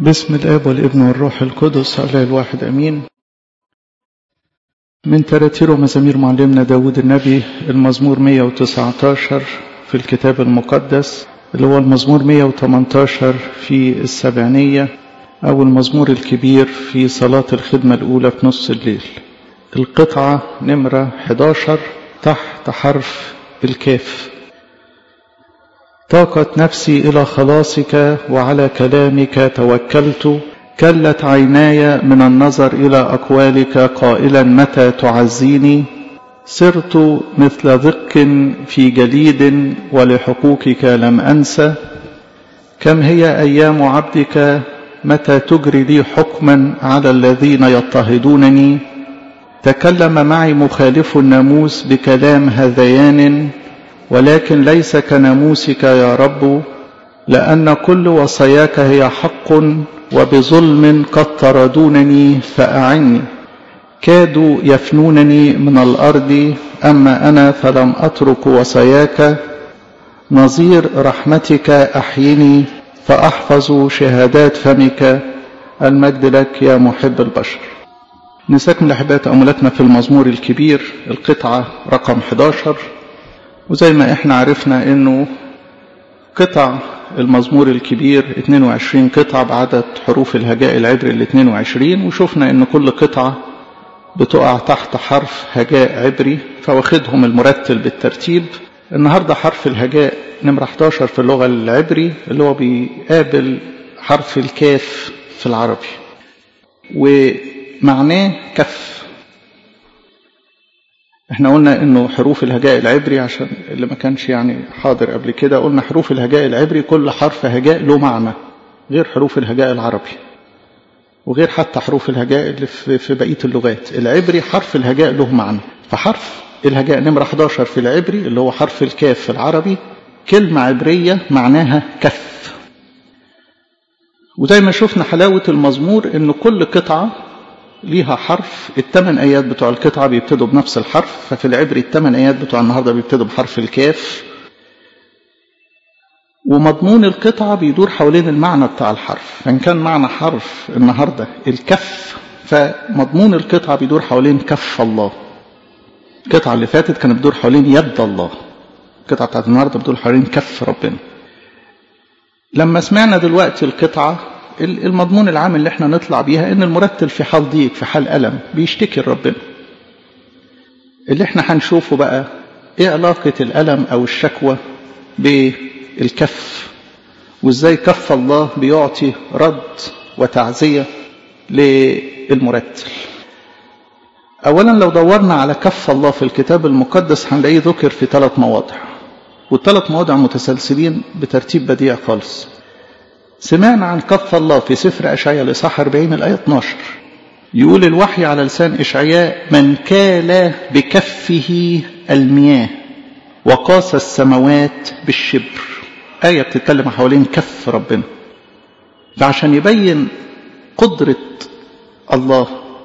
باسم الآب والابن والروح القدس الله الواحد أمين من تراتير ومزامير معلمنا داود النبي المزمور 119 في الكتاب المقدس اللي هو المزمور 118 في السبعينية أو المزمور الكبير في صلاة الخدمة الأولى في نص الليل القطعة نمرة 11 تحت حرف الكاف طاقت نفسي إلى خلاصك وعلى كلامك توكلت كلت عيناي من النظر إلى أقوالك قائلا متى تعزيني صرت مثل ضق في جليد ولحقوقك لم أنسى كم هي أيام عبدك متى تجري لي حكما على الذين يضطهدونني تكلم معي مخالف الناموس بكلام هذيان ولكن ليس كناموسك يا رب لأن كل وصاياك هي حق وبظلم قد طردونني فأعني كادوا يفنونني من الأرض أما أنا فلم أترك وصاياك نظير رحمتك أحيني فأحفظ شهادات فمك المجد لك يا محب البشر نستكمل أحباء تأملاتنا في المزمور الكبير القطعة رقم 11 وزي ما احنا عرفنا انه قطع المزمور الكبير 22 قطعة بعدد حروف الهجاء العبري ال 22 وشفنا ان كل قطعة بتقع تحت حرف هجاء عبري فواخدهم المرتل بالترتيب النهاردة حرف الهجاء نمرة 11 في اللغة العبري اللي هو بيقابل حرف الكاف في العربي ومعناه كف احنا قلنا انه حروف الهجاء العبري عشان اللي ما كانش يعني حاضر قبل كده قلنا حروف الهجاء العبري كل حرف هجاء له معنى غير حروف الهجاء العربي وغير حتى حروف الهجاء اللي في بقية اللغات العبري حرف الهجاء له معنى فحرف الهجاء نمرة 11 في العبري اللي هو حرف الكاف في العربي كلمة عبرية معناها كف وزي ما شفنا حلاوة المزمور ان كل قطعة ليها حرف الثمان آيات بتوع القطعة بيبتدوا بنفس الحرف ففي العبري الثمان آيات بتوع النهاردة بيبتدوا بحرف الكاف ومضمون القطعة بيدور حوالين المعنى بتاع الحرف فإن كان معنى حرف النهاردة الكف فمضمون القطعة بيدور حوالين كف الله القطعة اللي فاتت كانت بتدور حوالين يد الله القطعة بتاعت النهاردة بتدور حوالين كف ربنا لما سمعنا دلوقتي القطعة المضمون العام اللي احنا نطلع بيها ان المرتل في حال ضيق في حال ألم بيشتكي لربنا اللي احنا هنشوفه بقى ايه علاقة الألم او الشكوى بالكف وازاي كف الله بيعطي رد وتعزية للمرتل اولا لو دورنا على كف الله في الكتاب المقدس هنلاقيه ذكر في ثلاث مواضع والثلاث مواضع متسلسلين بترتيب بديع خالص سمعنا عن كف الله في سفر أشعياء لصح 40 الآية 12 يقول الوحي على لسان إشعياء من كال بكفه المياه وقاس السماوات بالشبر آية بتتكلم حوالين كف ربنا فعشان يبين قدرة الله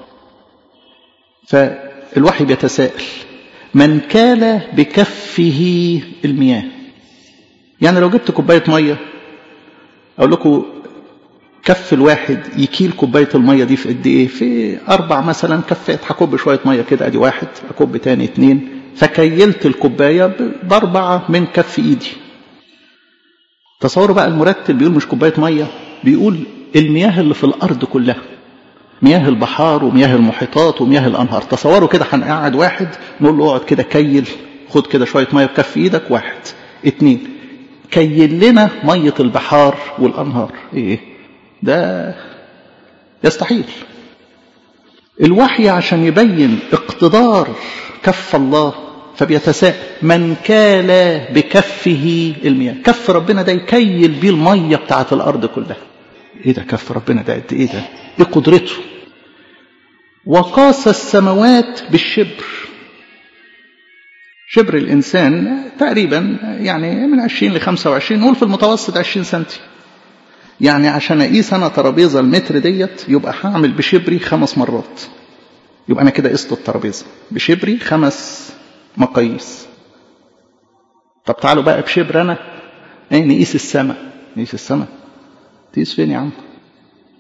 فالوحي بيتساءل من كال بكفه المياه يعني لو جبت كوباية مية اقول لكم كف الواحد يكيل كوبايه الميه دي في قد ايه في اربع مثلا كفات هكب شويه ميه كده ادي واحد اكب تاني اتنين فكيلت الكوبايه باربعه من كف ايدي تصوروا بقى المرتل بيقول مش كوبايه ميه بيقول المياه اللي في الارض كلها مياه البحار ومياه المحيطات ومياه الانهار تصوروا كده هنقعد واحد نقول له اقعد كده كيل خد كده شويه ميه بكف ايدك واحد اتنين كيل لنا مية البحار والأنهار إيه ده يستحيل الوحي عشان يبين اقتدار كف الله فبيتساءل من كال بكفه المياه كف ربنا ده يكيل بيه المية بتاعت الأرض كلها ايه ده كف ربنا ده قد ايه ده ايه قدرته وقاس السماوات بالشبر شبر الإنسان تقريبا يعني من 20 ل 25 نقول في المتوسط 20 سنتي يعني عشان أقيس أنا ترابيزة المتر ديت يبقى هعمل بشبري خمس مرات يبقى أنا كده قست الترابيزة بشبري خمس مقاييس طب تعالوا بقى بشبر أنا ايه نقيس السماء نقيس السماء تقيس فين يا عم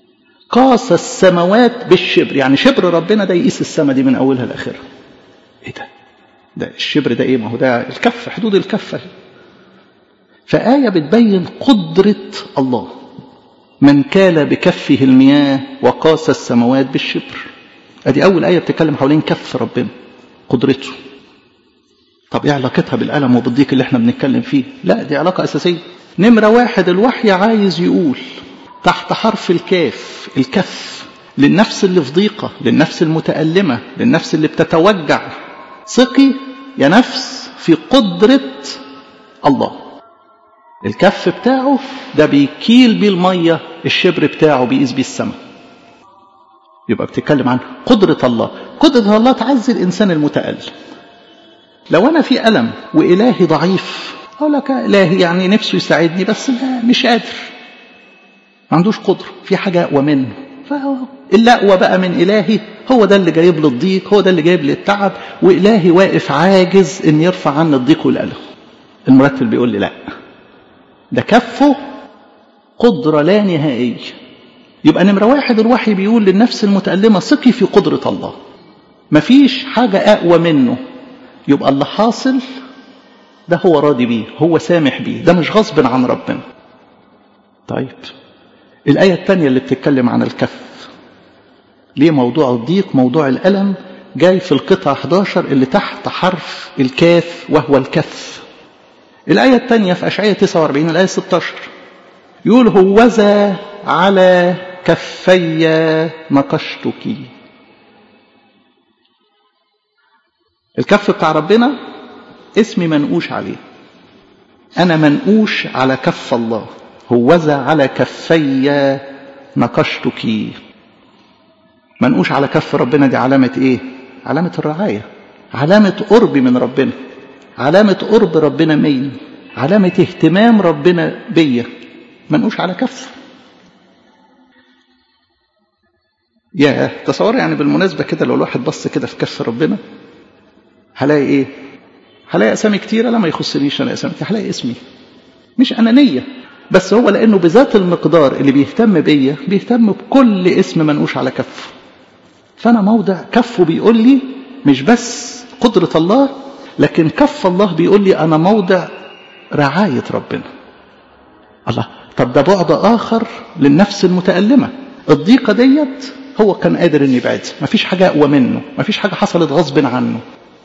قاس السماوات بالشبر يعني شبر ربنا ده يقيس السماء دي من اولها لاخرها ايه ده ده الشبر ده ايه ما هو ده الكف حدود الكفه فآية بتبين قدرة الله من كال بكفه المياه وقاس السماوات بالشبر ادي اول آية بتتكلم حوالين كف ربنا قدرته طب ايه علاقتها بالألم وبالضيق اللي احنا بنتكلم فيه لا دي علاقة أساسية نمرة واحد الوحي عايز يقول تحت حرف الكاف الكف للنفس اللي في ضيقة للنفس المتألمة للنفس اللي بتتوجع ثقي يا نفس في قدرة الله الكف بتاعه ده بيكيل بيه المية الشبر بتاعه بيقيس بيه السماء يبقى بتتكلم عن قدرة الله قدرة الله تعزي الإنسان المتألم لو أنا في ألم وإلهي ضعيف أقول لك إلهي يعني نفسه يساعدني بس مش قادر ما عندوش قدرة في حاجة أقوى منه اللي أقوى بقى من إلهي هو ده اللي جايب لي الضيق هو ده اللي جايب لي التعب وإلهي واقف عاجز إن يرفع عنا الضيق والألم المرتل بيقول لي لا ده كفه قدرة لا نهائية يبقى نمرة واحد الوحي بيقول للنفس المتألمة ثقي في قدرة الله مفيش حاجة أقوى منه يبقى اللي حاصل ده هو راضي بيه هو سامح بيه ده مش غصب عن ربنا طيب الآية الثانية اللي بتتكلم عن الكف ليه موضوع الضيق موضوع الألم جاي في القطعة 11 اللي تحت حرف الكاف وهو الكف الآية الثانية في أشعية 49 الآية 16 يقول هوذا على كفي نقشتك الكف بتاع ربنا اسمي منقوش عليه أنا منقوش على كف الله هوذا على كفي نقشتك منقوش على كف ربنا دي علامة ايه علامة الرعاية علامة قرب من ربنا علامة قرب ربنا مين علامة اهتمام ربنا بيا منقوش على كف يا تصور يعني بالمناسبة كده لو الواحد بص كده في كف ربنا هلاقي ايه هلاقي اسامي كتيرة لا ما يخصنيش انا اسامي هلاقي اسمي مش انانية بس هو لانه بذات المقدار اللي بيهتم بيا بيهتم بكل اسم منقوش على كفه فانا موضع كفه بيقول لي مش بس قدرة الله لكن كف الله بيقول لي انا موضع رعاية ربنا الله طب ده بعد اخر للنفس المتألمة الضيقة ديت هو كان قادر ان يبعدها مفيش حاجة اقوى منه مفيش حاجة حصلت غصب عنه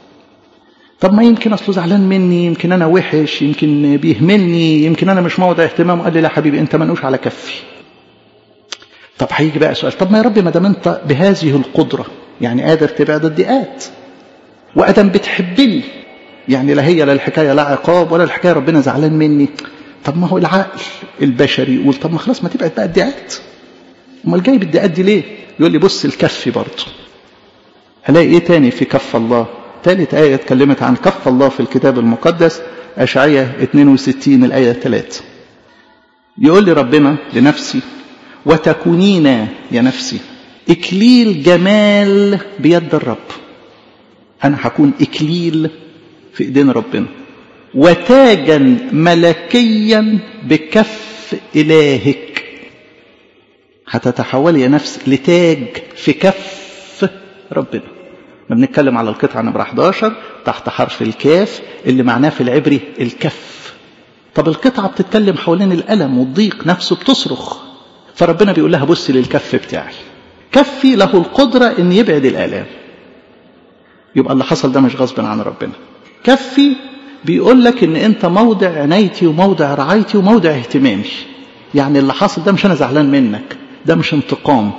طب ما يمكن اصله زعلان مني يمكن انا وحش يمكن بيهملني يمكن انا مش موضع اهتمام قال لي لا حبيبي انت منقوش على كفي طب هيجي بقى سؤال طب ما يا رب ما دام انت بهذه القدره يعني قادر تبعد الضيقات وادم بتحبني يعني لا هي لا الحكايه لا عقاب ولا الحكايه ربنا زعلان مني طب ما هو العقل البشري يقول طب ما خلاص ما تبعد بقى الضيقات امال جايب الضيقات دي ليه يقول لي بص الكف برضه هلاقي ايه تاني في كف الله ثالث آية اتكلمت عن كف الله في الكتاب المقدس أشعية 62 الآية 3 يقول لي ربنا لنفسي وتكونين يا نفسي إكليل جمال بيد الرب أنا هكون إكليل في إيدين ربنا وتاجا ملكيا بكف إلهك هتتحولي يا نفس لتاج في كف ربنا احنا بنتكلم على القطعة نمرة 11 تحت حرف الكاف اللي معناه في العبري الكف طب القطعة بتتكلم حوالين الألم والضيق نفسه بتصرخ فربنا بيقول لها بصي للكف بتاعي كفي له القدرة ان يبعد الآلام يبقى اللي حصل ده مش غصب عن ربنا كفي بيقول لك ان انت موضع عنايتي وموضع رعايتي وموضع اهتمامي يعني اللي حصل ده مش انا زعلان منك ده مش انتقام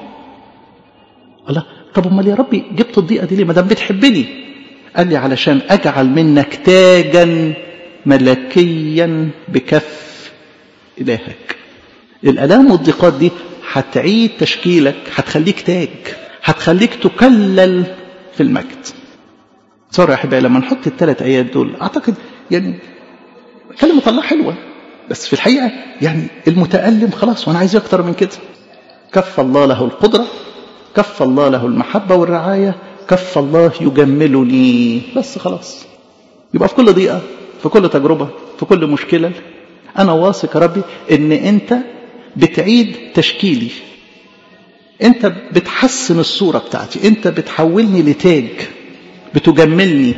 الله طب امال يا ربي جبت الضيقه دي ليه ما دام بتحبني قال لي علشان اجعل منك تاجا ملكيا بكف الهك الالام والضيقات دي هتعيد تشكيلك هتخليك تاج هتخليك تكلل في المجد صار يا احبائي لما نحط الثلاث ايات دول اعتقد يعني كلمه الله حلوه بس في الحقيقه يعني المتالم خلاص وانا عايز اكتر من كده كف الله له القدره كف الله له المحبة والرعاية كف الله يجملني بس خلاص يبقى في كل ضيقة في كل تجربة في كل مشكلة أنا واثق يا ربي إن أنت بتعيد تشكيلي انت بتحسن الصورة بتاعتي انت بتحولني لتاج بتجملني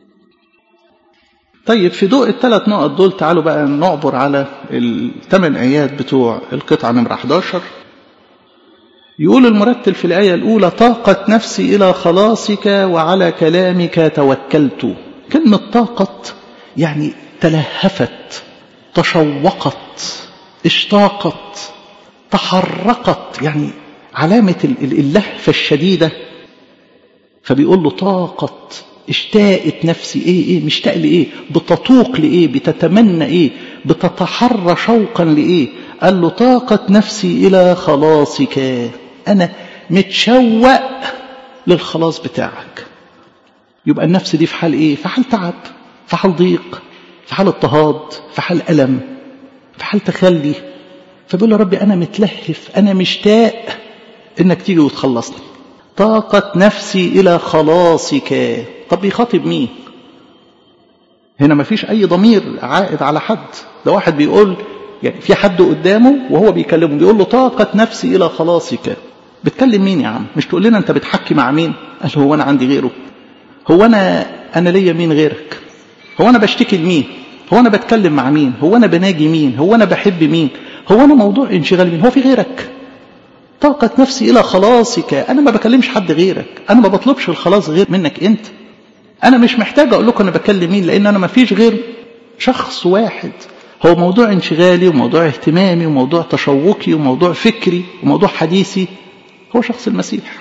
طيب في ضوء الثلاث نقط دول تعالوا بقى نعبر على الثمان ايات بتوع القطعة نمرة 11 يقول المرتل في الآية الأولى طاقت نفسي إلى خلاصك وعلى كلامك توكلت كلمة طاقت يعني تلهفت تشوقت اشتاقت تحرقت يعني علامة اللهفة الشديدة فبيقول له طاقت اشتاقت نفسي ايه ايه مشتاق لايه بتطوق لايه بتتمنى ايه بتتحرى شوقا لايه قال له طاقت نفسي الى خلاصك انا متشوق للخلاص بتاعك يبقى النفس دي في حال ايه في حال تعب في حال ضيق في حال اضطهاد في حال الم في حال تخلي فبيقول له ربي انا متلهف انا مشتاق انك تيجي وتخلصني طاقت نفسي الى خلاصك طب بيخاطب مين هنا مفيش اي ضمير عائد على حد ده واحد بيقول يعني في حد قدامه وهو بيكلمه بيقول له طاقت نفسي الى خلاصك بتكلم مين يا عم مش تقول لنا انت بتحكي مع مين قال هو انا عندي غيره هو انا انا ليا مين غيرك هو انا بشتكي لمين هو انا بتكلم مع مين هو انا بناجي مين هو انا بحب مين هو انا موضوع انشغال مين هو في غيرك طاقت نفسي الى خلاصك انا ما بكلمش حد غيرك انا ما بطلبش الخلاص غير منك انت انا مش محتاج اقول لكم انا بكلم مين لان انا ما فيش غير شخص واحد هو موضوع انشغالي وموضوع اهتمامي وموضوع تشوقي وموضوع فكري وموضوع حديثي هو شخص المسيح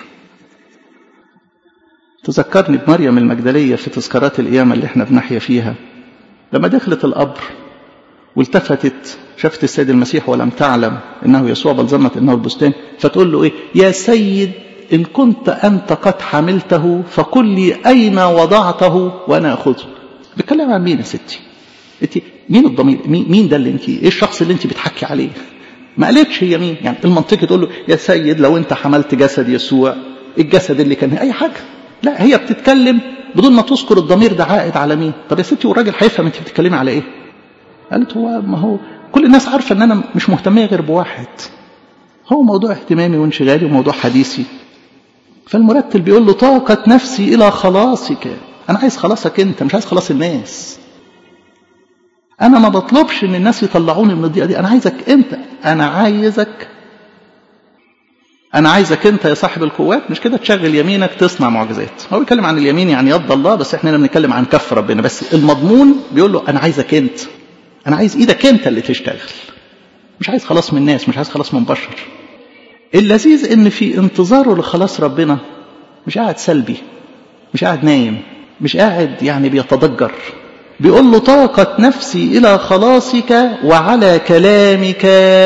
تذكرني بمريم المجدلية في تذكارات القيامة اللي احنا بنحيا فيها لما دخلت القبر والتفتت شافت السيد المسيح ولم تعلم انه يسوع بل ظنت انه البستان فتقول له ايه يا سيد ان كنت انت قد حملته فقل لي اين وضعته وانا اخذه بتكلم عن مين يا ستي انت مين الضمير مين, مين ده اللي انت ايه الشخص اللي انت بتحكي عليه ما قالتش هي مين يعني المنطقي تقول له يا سيد لو انت حملت جسد يسوع الجسد اللي كان اي حاجه لا هي بتتكلم بدون ما تذكر الضمير ده عائد على مين طب يا ستي والراجل هيفهم انت بتتكلمي على ايه قالت هو ما هو كل الناس عارفه ان انا مش مهتميه غير بواحد هو موضوع اهتمامي وانشغالي وموضوع حديثي فالمرتل بيقول له طاقت نفسي الى خلاصك انا عايز خلاصك انت مش عايز خلاص الناس انا ما بطلبش ان الناس يطلعوني من الضيقه دي انا عايزك انت انا عايزك انا عايزك انت يا صاحب القوات مش كده تشغل يمينك تصنع معجزات هو بيتكلم عن اليمين يعني يد الله بس احنا بنتكلم عن كف ربنا بس المضمون بيقول له انا عايزك انت انا عايز ايدك انت اللي تشتغل مش عايز خلاص من الناس مش عايز خلاص من بشر اللذيذ ان في انتظاره لخلاص ربنا مش قاعد سلبي مش قاعد نايم مش قاعد يعني بيتضجر بيقول له طاقت نفسي الى خلاصك وعلى كلامك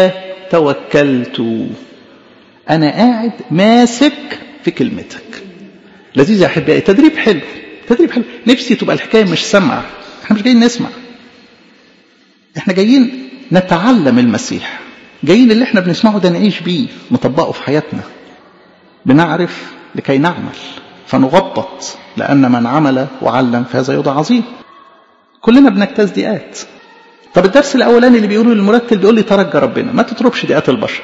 توكلت انا قاعد ماسك في كلمتك لذيذ يا احبائي تدريب حلو تدريب حلو نفسي تبقى الحكايه مش سمع احنا مش جايين نسمع احنا جايين نتعلم المسيح جايين اللي احنا بنسمعه ده نعيش بيه نطبقه في حياتنا بنعرف لكي نعمل فنغبط لأن من عمل وعلم فهذا يوضع عظيم كلنا بنجتاز دقات طب الدرس الأولاني اللي بيقوله المرتل بيقول لي ترجى ربنا ما تتركش دقات البشر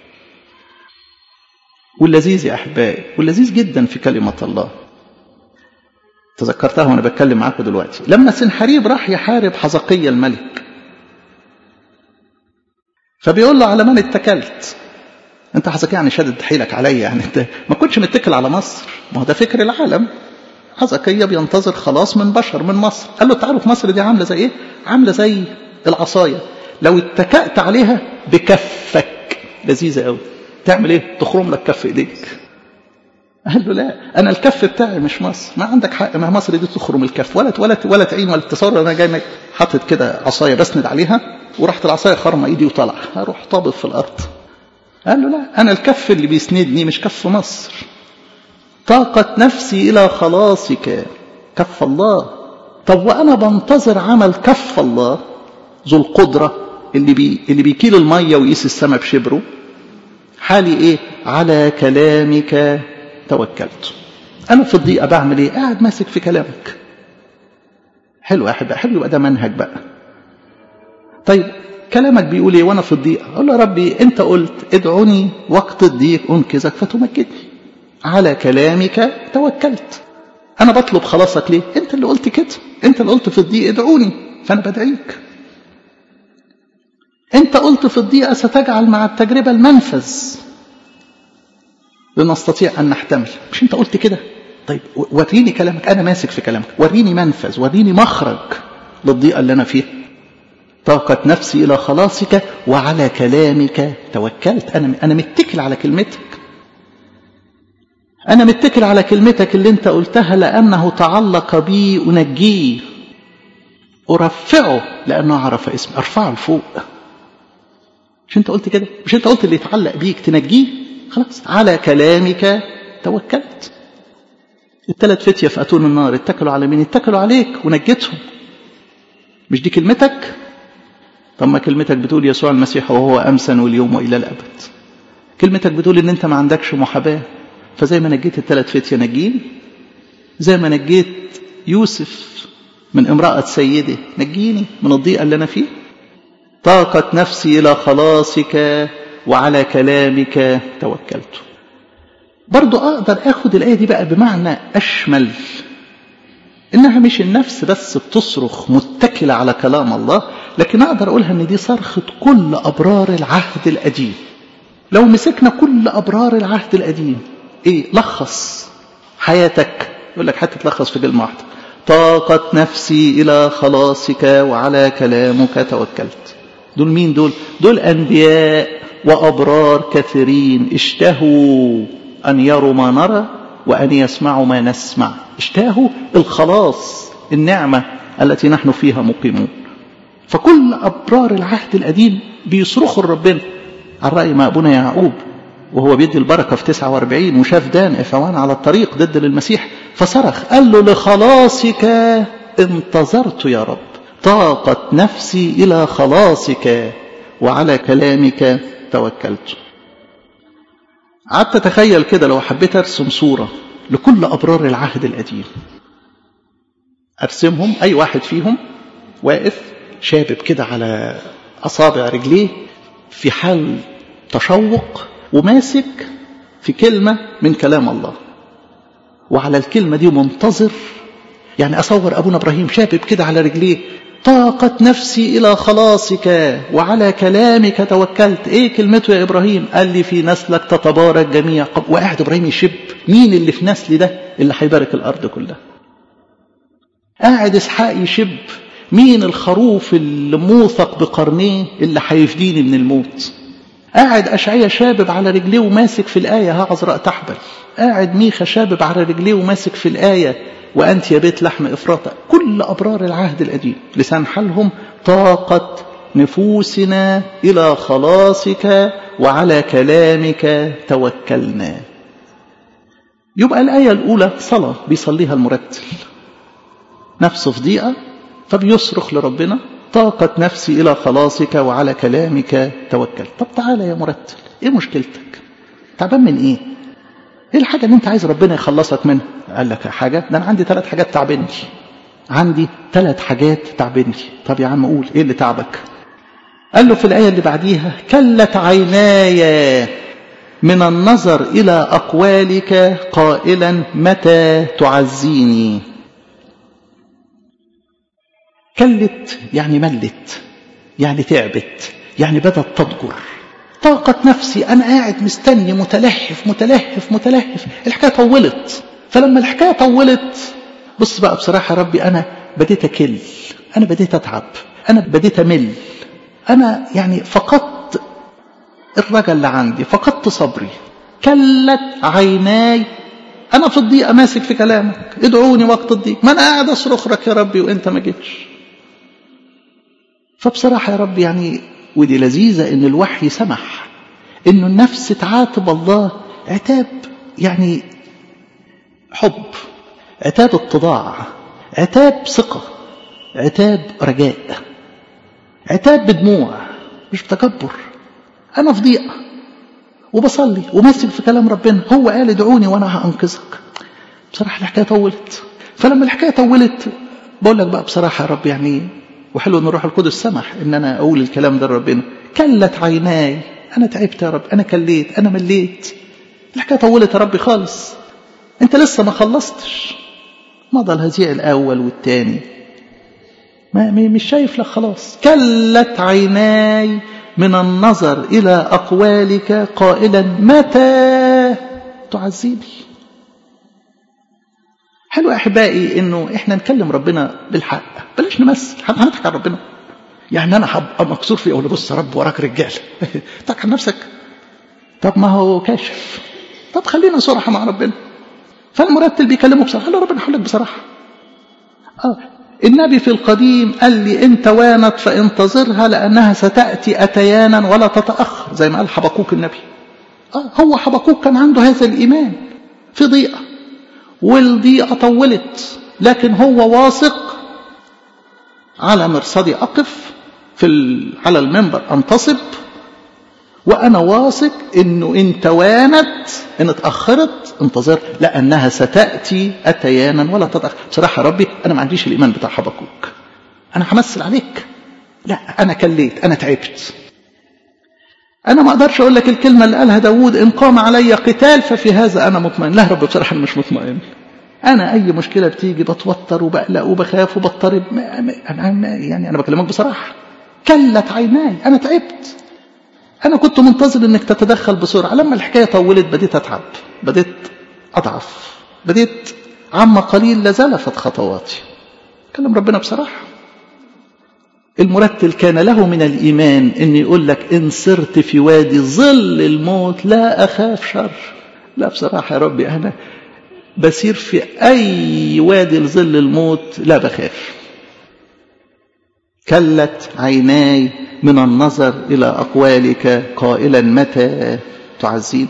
واللذيذ يا أحبائي واللذيذ جدا في كلمة الله تذكرتها وأنا بتكلم معاكم دلوقتي لما سنحريب راح يحارب حزقية الملك فبيقول له على من اتكلت انت حزقية يعني شادد حيلك عليا يعني انت ما كنتش متكل على مصر ما هو ده فكر العالم حزقية بينتظر خلاص من بشر من مصر قال له تعرف مصر دي عاملة زي ايه عاملة زي العصاية لو اتكأت عليها بكفك لذيذة قوي تعمل ايه تخرم لك كف ايديك قال له لا انا الكف بتاعي مش مصر ما عندك حق ما مصر دي تخرم الكف ولا ولا ولا تعين ولا تصور انا جاي حاطط كده عصايه بسند عليها ورحت العصايه خرمه ايدي وطلع هروح طابط في الارض قال له لا انا الكف اللي بيسندني مش كف مصر طاقت نفسي الى خلاصك كف الله طب وانا بنتظر عمل كف الله ذو القدره اللي بي اللي بيكيل الميه ويقيس السماء بشبره حالي ايه على كلامك توكلت انا في الضيقه بعمل ايه قاعد ماسك في كلامك حلو يا احبائي حلو يبقى ده منهج بقى طيب كلامك بيقول ايه وانا في الضيقه اقول له يا ربي انت قلت ادعوني وقت الضيق انقذك فتمجدني على كلامك توكلت انا بطلب خلاصك ليه انت اللي قلت كده انت اللي قلت في الضيق ادعوني فانا بدعيك انت قلت في الضيقه ستجعل مع التجربه المنفذ لنستطيع ان نحتمل مش انت قلت كده طيب وريني كلامك انا ماسك في كلامك وريني منفذ وريني مخرج للضيقه اللي انا فيها طاقت نفسي الى خلاصك وعلى كلامك توكلت انا انا متكل على كلمتك انا متكل على كلمتك اللي انت قلتها لانه تعلق بي انجيه ارفعه لانه عرف اسمي ارفعه لفوق مش انت قلت كده مش انت قلت اللي يتعلق بيك تنجيه خلاص على كلامك توكلت الثلاث فتية في أتون النار اتكلوا على مين اتكلوا عليك ونجتهم مش دي كلمتك طب ما كلمتك بتقول يسوع المسيح وهو أمسا واليوم وإلى الأبد كلمتك بتقول إن أنت ما عندكش محاباة فزي ما نجيت الثلاث فتية نجين زي ما نجيت يوسف من امرأة سيده نجيني من الضيقة اللي أنا فيه طاقت نفسي إلى خلاصك وعلى كلامك توكلت برضو أقدر أخد الآية دي بقى بمعنى أشمل إنها مش النفس بس بتصرخ متكلة على كلام الله لكن أقدر أقولها إن دي صرخة كل أبرار العهد القديم لو مسكنا كل أبرار العهد القديم إيه لخص حياتك يقول لك حتى تلخص في كلمة واحدة طاقت نفسي إلى خلاصك وعلى كلامك توكلت دول مين دول دول أنبياء وأبرار كثيرين اشتهوا أن يروا ما نرى وأن يسمعوا ما نسمع اشتهوا الخلاص النعمة التي نحن فيها مقيمون فكل أبرار العهد القديم بيصرخوا لربنا على رأي ما أبونا يعقوب وهو بيدي البركة في 49 وشاف دان إفعوان على الطريق ضد للمسيح فصرخ قال له لخلاصك انتظرت يا رب طاقت نفسي إلى خلاصك وعلى كلامك توكلت قعدت أتخيل كده لو حبيت أرسم صورة لكل أبرار العهد القديم أرسمهم أي واحد فيهم واقف شابب كده على أصابع رجليه في حال تشوق وماسك في كلمة من كلام الله وعلى الكلمة دي منتظر يعني أصور أبونا إبراهيم شابب كده على رجليه طاقت نفسي إلى خلاصك وعلى كلامك توكلت إيه كلمته يا إبراهيم قال لي في نسلك تتبارك جميع وقاعد إبراهيم يشب مين اللي في نسلي ده اللي هيبارك الأرض كلها قاعد إسحاق يشب مين الخروف اللي موثق بقرنيه اللي هيفديني من الموت قاعد أشعية شابب على رجليه وماسك في الآية ها عذراء تحبل قاعد ميخا شابب على رجليه وماسك في الآية وأنت يا بيت لحم إفراطة كل أبرار العهد القديم لسان حالهم طاقت نفوسنا إلى خلاصك وعلى كلامك توكلنا يبقى الآية الأولى صلاة بيصليها المرتل نفسه في ضيقة فبيصرخ لربنا طاقت نفسي إلى خلاصك وعلى كلامك توكلت طب تعالى يا مرتل إيه مشكلتك تعبان من إيه ايه الحاجة اللي انت عايز ربنا يخلصك منها قال لك حاجة ده انا عندي ثلاث حاجات تعبني عندي ثلاث حاجات تعبني طب يا عم قول ايه اللي تعبك قال له في الآية اللي بعديها كلت عيناي من النظر إلى أقوالك قائلا متى تعزيني كلت يعني ملت يعني تعبت يعني بدأت تضجر طاقت نفسي أنا قاعد مستني متلهف متلهف متلهف الحكاية طولت فلما الحكاية طولت بص بقى بصراحة يا ربي أنا بديت أكل أنا بديت أتعب أنا بديت أمل أنا يعني فقدت الرجا اللي عندي فقدت صبري كلت عيناي أنا في الضيقة ماسك في كلامك ادعوني وقت الضيق ما أنا قاعد أصرخ لك يا ربي وأنت ما جيتش فبصراحة يا رب يعني ودي لذيذة إن الوحي سمح إنه النفس تعاتب الله عتاب يعني حب عتاب اتضاع عتاب ثقة عتاب رجاء عتاب بدموع مش بتكبر أنا في ضيقة وبصلي وماسك في كلام ربنا هو قال ادعوني وأنا هأنقذك بصراحة الحكاية طولت فلما الحكاية طولت بقول لك بقى بصراحة يا رب يعني وحلو ان الروح القدس سمح ان انا اقول الكلام ده لربنا كلت عيناي انا تعبت يا رب انا كليت انا مليت الحكايه طولت يا ربي خالص انت لسه ما خلصتش مضى الهزيع الاول والثاني ما مش شايف لك خلاص كلت عيناي من النظر الى اقوالك قائلا متى تعزيني حلو يا احبائي انه احنا نكلم ربنا بالحق بلاش نمثل هنضحك على ربنا يعني انا هبقى مكسور في اقول بص يا رب وراك رجال تضحك على نفسك طب ما هو كاشف طب خلينا صراحه مع ربنا فالمرتل بيكلمه بصراحه قال له ربنا هقول لك بصراحه اه النبي في القديم قال لي انت وانت فانتظرها لانها ستاتي اتيانا ولا تتاخر زي ما قال حبقوك النبي اه هو حبقوك كان عنده هذا الايمان في ضيقه والضيقه طولت لكن هو واثق على مرصدي اقف في ال... على المنبر انتصب وانا واثق انه ان توانت ان اتاخرت انتظر لانها ستاتي اتيانا ولا تتاخر بصراحه يا ربي انا ما عنديش الايمان بتاع حبقوك انا همثل عليك لا انا كليت انا تعبت انا ما اقدرش اقول لك الكلمه اللي قالها داوود ان قام علي قتال ففي هذا انا مطمئن لا رب بصراحه انا مش مطمئن انا اي مشكله بتيجي بتوتر وبقلق وبخاف وبضطرب انا يعني انا بكلمك بصراحه كلت عيناي انا تعبت انا كنت منتظر انك تتدخل بسرعه لما الحكايه طولت بديت اتعب بديت اضعف بديت عما قليل لزلفت خطواتي كلم ربنا بصراحه المرتل كان له من الايمان ان يقول لك ان سرت في وادي ظل الموت لا اخاف شر لا بصراحه يا ربي انا بسير في اي وادي لظل الموت لا بخاف كلت عيناي من النظر إلى أقوالك قائلا متى تعزين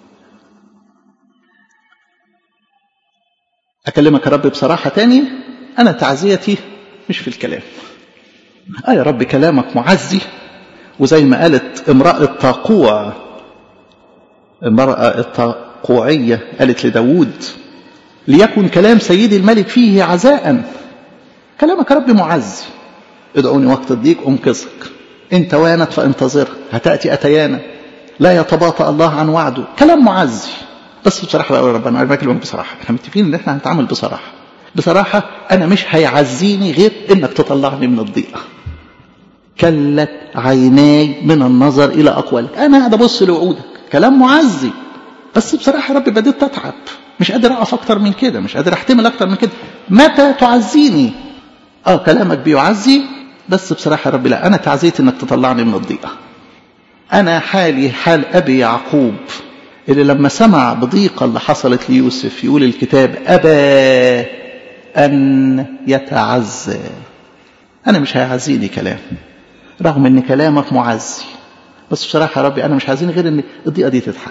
أكلمك يا رب بصراحة تاني أنا تعزيتي مش في الكلام آه يا رب كلامك معزي وزي ما قالت امرأة طاقوع المرأة الطاقوعية قالت لداود ليكن كلام سيدي الملك فيه عزاء كلامك يا رب معزي ادعوني وقت الضيق انقذك ان توانت فانتظر هتاتي اتيانا لا يتباطا الله عن وعده كلام معزي بس بصراحه بقى ربنا انا بكلمك بصراحه احنا متفقين ان احنا هنتعامل بصراحه بصراحه انا مش هيعزيني غير انك تطلعني من الضيقه كلت عيناي من النظر الى اقوالك انا قاعد ابص لوعودك كلام معزي بس بصراحه يا رب بديت اتعب مش قادر اقف اكتر من كده مش قادر احتمل اكتر من كده متى تعزيني اه كلامك بيعزي بس بصراحة يا رب لا أنا تعزيت إنك تطلعني من الضيقة أنا حالي حال أبي يعقوب اللي لما سمع بضيقة اللي حصلت ليوسف يقول الكتاب أبى أن يتعزى أنا مش هيعزيني كلام رغم إن كلامك معزي بس بصراحة يا ربي أنا مش عايزين غير إن الضيقة دي تتحل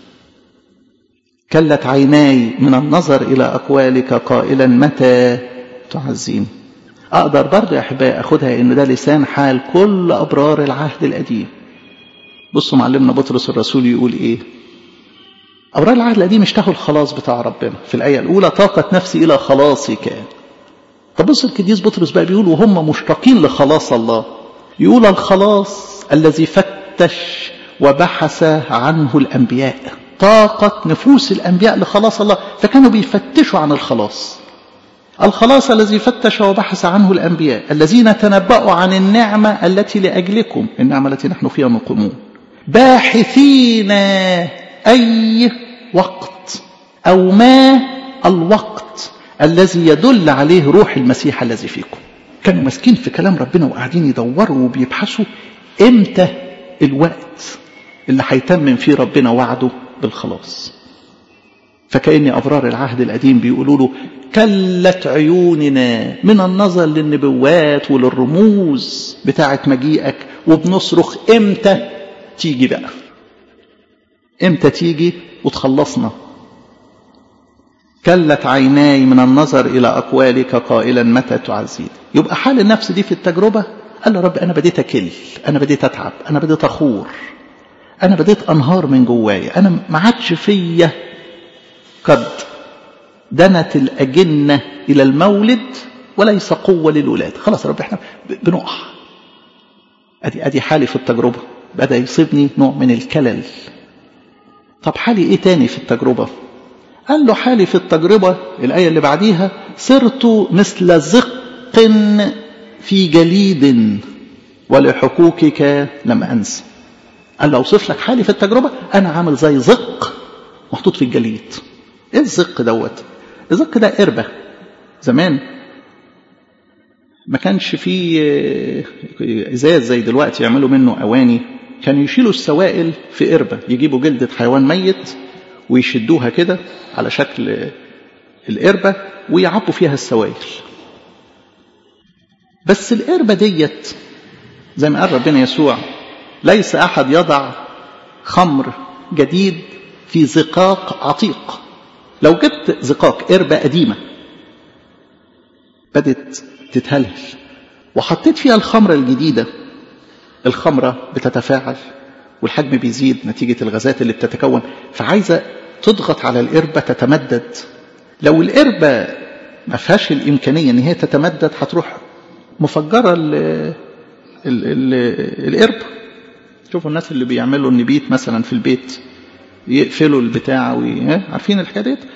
كلت عيناي من النظر إلى أقوالك قائلا متى تعزيني أقدر برضه يا أحبائي أخدها إن ده لسان حال كل أبرار العهد القديم بصوا معلمنا بطرس الرسول يقول إيه أبرار العهد القديم اشتهوا الخلاص بتاع ربنا في الآية الأولى طاقت نفسي إلى خلاصك طب بص القديس بطرس بقى بيقول وهم مشتاقين لخلاص الله يقول الخلاص الذي فتش وبحث عنه الأنبياء طاقت نفوس الأنبياء لخلاص الله فكانوا بيفتشوا عن الخلاص الخلاص الذي فتش وبحث عنه الأنبياء الذين تنبأوا عن النعمة التي لأجلكم النعمة التي نحن فيها مقيمون باحثين أي وقت أو ما الوقت الذي يدل عليه روح المسيح الذي فيكم كانوا ماسكين في كلام ربنا وقاعدين يدوروا وبيبحثوا امتى الوقت اللي هيتمم فيه ربنا وعده بالخلاص فكأن أبرار العهد القديم بيقولوا له كلت عيوننا من النظر للنبوات وللرموز بتاعة مجيئك وبنصرخ امتى تيجي بقى امتى تيجي وتخلصنا كلت عيناي من النظر إلى أقوالك قائلا متى تعزيد يبقى حال النفس دي في التجربة قال له رب أنا بديت أكل أنا بديت أتعب أنا بديت أخور أنا بديت أنهار من جوايا أنا ما عادش فيا قد دنت الأجنة إلى المولد وليس قوة للولاد خلاص يا رب احنا بنقع ادي ادي حالي في التجربة بدأ يصيبني نوع من الكلل طب حالي ايه تاني في التجربة قال له حالي في التجربة الآية اللي بعديها صرت مثل زق في جليد ولحقوقك لم أنس قال له أوصف لك حالي في التجربة أنا عامل زي زق محطوط في الجليد إيه الزق دوت الزق ده قربة زمان ما كانش فيه ازاز زي دلوقتي يعملوا منه اواني كانوا يشيلوا السوائل في قربة يجيبوا جلدة حيوان ميت ويشدوها كده على شكل القربة ويعبوا فيها السوائل بس القربة ديت زي ما قال ربنا يسوع ليس أحد يضع خمر جديد في زقاق عتيق لو جبت زقاق قربة قديمة بدت تتهلهل وحطيت فيها الخمرة الجديدة الخمرة بتتفاعل والحجم بيزيد نتيجة الغازات اللي بتتكون فعايزة تضغط على القربة تتمدد لو القربة ما فيهاش الإمكانية إن هي تتمدد هتروح مفجرة ال ال ال القربة شوفوا الناس اللي بيعملوا النبيت مثلا في البيت يقفلوا البتاع وي... عارفين الحكايه ديت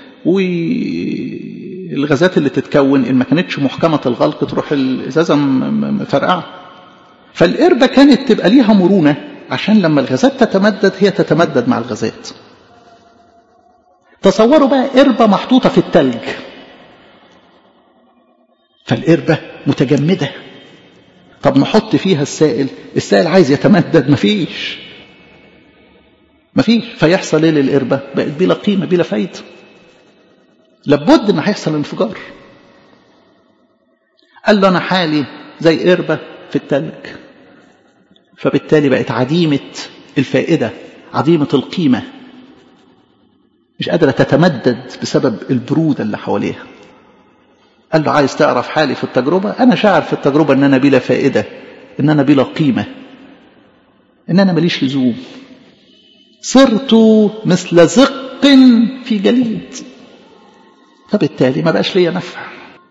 والغازات اللي تتكون ان ما كانتش محكمه الغلق تروح الازازه مفرقعه فالقربه كانت تبقى ليها مرونه عشان لما الغازات تتمدد هي تتمدد مع الغازات تصوروا بقى قربه محطوطه في التلج فالقربه متجمده طب نحط فيها السائل السائل عايز يتمدد مفيش مفيش فيحصل ايه للقربة بقت بلا قيمة بلا فايدة لابد ان هيحصل انفجار قال له انا حالي زي قربة في التلج فبالتالي بقت عديمة الفائدة عديمة القيمة مش قادرة تتمدد بسبب البرودة اللي حواليها قال له عايز تعرف حالي في التجربة أنا شاعر في التجربة أن أنا بلا فائدة أن أنا بلا قيمة أن أنا ماليش لزوم صرت مثل زق في جليد فبالتالي ما بقاش ليا نفع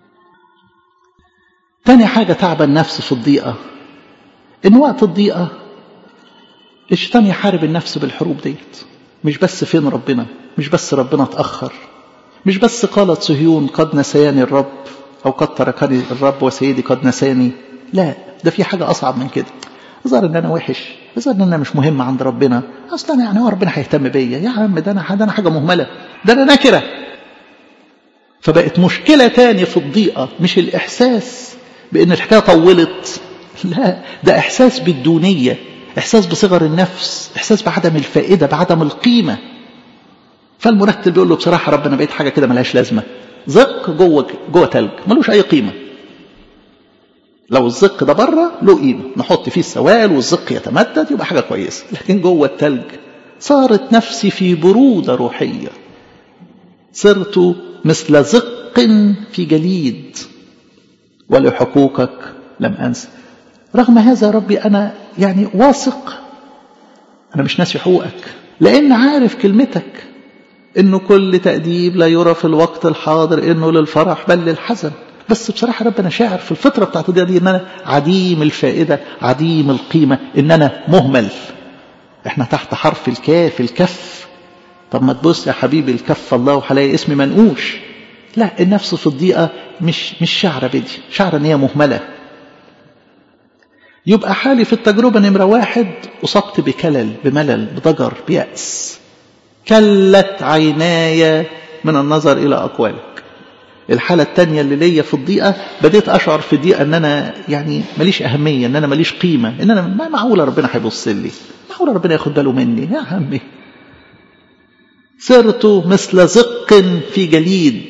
تاني حاجة تعب النفس في الضيقة إن وقت الضيقة الشيطان يحارب النفس بالحروب ديت مش بس فين ربنا مش بس ربنا اتأخر مش بس قالت صهيون قد نسياني الرب أو قد تركني الرب وسيدي قد نساني لا ده في حاجة أصعب من كده ظهر إن أنا وحش ظهر إن أنا مش مهم عند ربنا أصلا يعني هو ربنا هيهتم بيا يا عم ده أنا ده أنا حاجة مهملة ده أنا نكرة فبقت مشكلة تاني في الضيقة مش الإحساس بأن الحكاية طولت لا ده إحساس بالدونية إحساس بصغر النفس إحساس بعدم الفائدة بعدم القيمة فالمرتب بيقول له بصراحة ربنا بقيت حاجة كده ملهاش لازمة زق جوه جوه تلج ملوش أي قيمة لو الزق ده بره له قيمة نحط فيه السوائل والزق يتمدد يبقى حاجة كويسة لكن جوه التلج صارت نفسي في برودة روحية صرت مثل زق في جليد ولحقوقك لم أنسى رغم هذا يا ربي أنا يعني واثق أنا مش ناسي حقوقك لأن عارف كلمتك إنه كل تأديب لا يرى في الوقت الحاضر إنه للفرح بل للحزن بس بصراحة ربنا شاعر في الفترة بتاعت دي, دي إن أنا عديم الفائدة عديم القيمة إن أنا مهمل إحنا تحت حرف الكاف الكف طب ما تبص يا حبيبي الكف الله وهلاقي اسمي منقوش لا النفس في الضيقة مش مش شعرة بدي شعرة إن هي مهملة يبقى حالي في التجربة نمرة واحد أصبت بكلل بملل بضجر بيأس كلت عيناي من النظر إلى أقوالك الحالة الثانية اللي ليا في الضيقة بديت أشعر في الضيقة أن أنا يعني ماليش أهمية أن أنا ماليش قيمة أن أنا ما معقولة ربنا هيبص لي معقولة ربنا ياخد باله مني يا عمي صرت مثل زق في جليد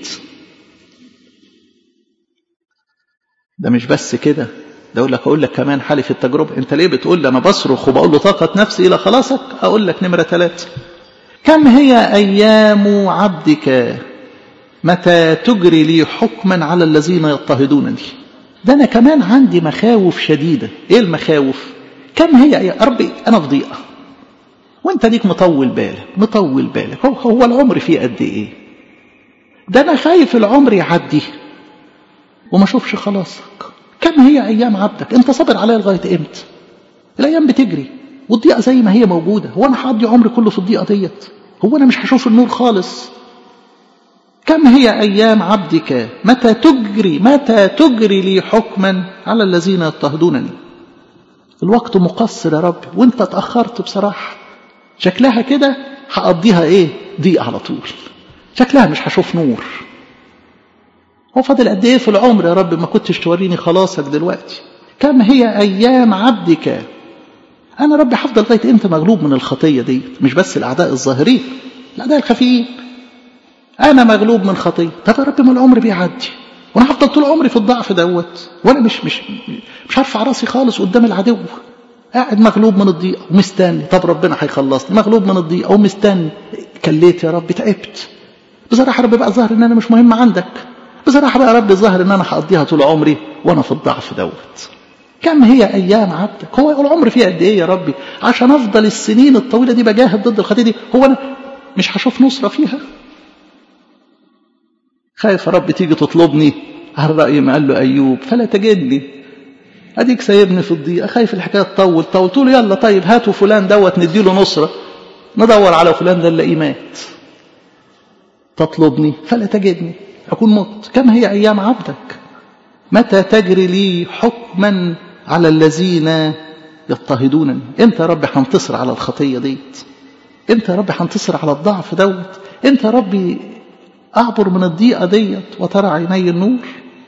ده مش بس كده ده اقول لك اقول لك كمان حالي في التجربه انت ليه بتقول لي انا بصرخ وبقول له طاقه نفسي الى خلاصك اقول لك نمره ثلاثه كم هي ايام عبدك متى تجري لي حكما على الذين يضطهدونني ده انا كمان عندي مخاوف شديده ايه المخاوف كم هي يا ربي انا في ضيقه وانت ليك مطول بالك مطول بالك هو, هو العمر فيه قد ايه ده انا خايف العمر يعدي وما اشوفش خلاصك كم هي ايام عبدك انت صابر عليا لغايه امتى الايام بتجري والضيقه زي ما هي موجوده هو انا هقضي عمري كله في الضيقه ديت هو انا مش هشوف النور خالص كم هي ايام عبدك متى تجري متى تجري لي حكما على الذين يضطهدونني الوقت مقصر يا رب وانت اتاخرت بصراحه شكلها كده هقضيها ايه ضيق على طول شكلها مش هشوف نور هو فاضل قد ايه في العمر يا رب ما كنتش توريني خلاصك دلوقتي كم هي ايام عبدك انا ربي هفضل لغايه امتى مغلوب من الخطيه دي مش بس الاعداء الظاهرين الاعداء الخفيين انا مغلوب من خطيه طب يا رب ما العمر بيعدي وانا هفضل طول عمري في الضعف دوت وانا مش مش مش هرفع راسي خالص قدام العدو قاعد مغلوب من الضيقه ومستني طب ربنا هيخلصني مغلوب من الضيقه ومستني كليت يا رب تعبت بصراحه رب بقى ظاهر ان انا مش مهم عندك بصراحه بقى رب ظاهر ان انا هقضيها طول عمري وانا في الضعف دوت كم هي ايام عبدك هو العمر فيه قد ايه يا ربي عشان افضل السنين الطويله دي بجاهد ضد الخطيه دي هو انا مش هشوف نصره فيها خايف يا رب تيجي تطلبني على رأي ما قال له أيوب فلا تجدني أديك سايبني في الضيقة خايف الحكاية تطول طول تقول يلا طيب هاتوا فلان دوت نديله نصرة ندور على فلان ده نلاقيه مات تطلبني فلا تجدني أكون مت كم هي أيام عبدك متى تجري لي حكما على الذين يضطهدونني امتى يا رب هنتصر على الخطية ديت امتى يا رب هنتصر على الضعف دوت امتى يا ربي أعبر من الضيقة ديت وترى عيني النور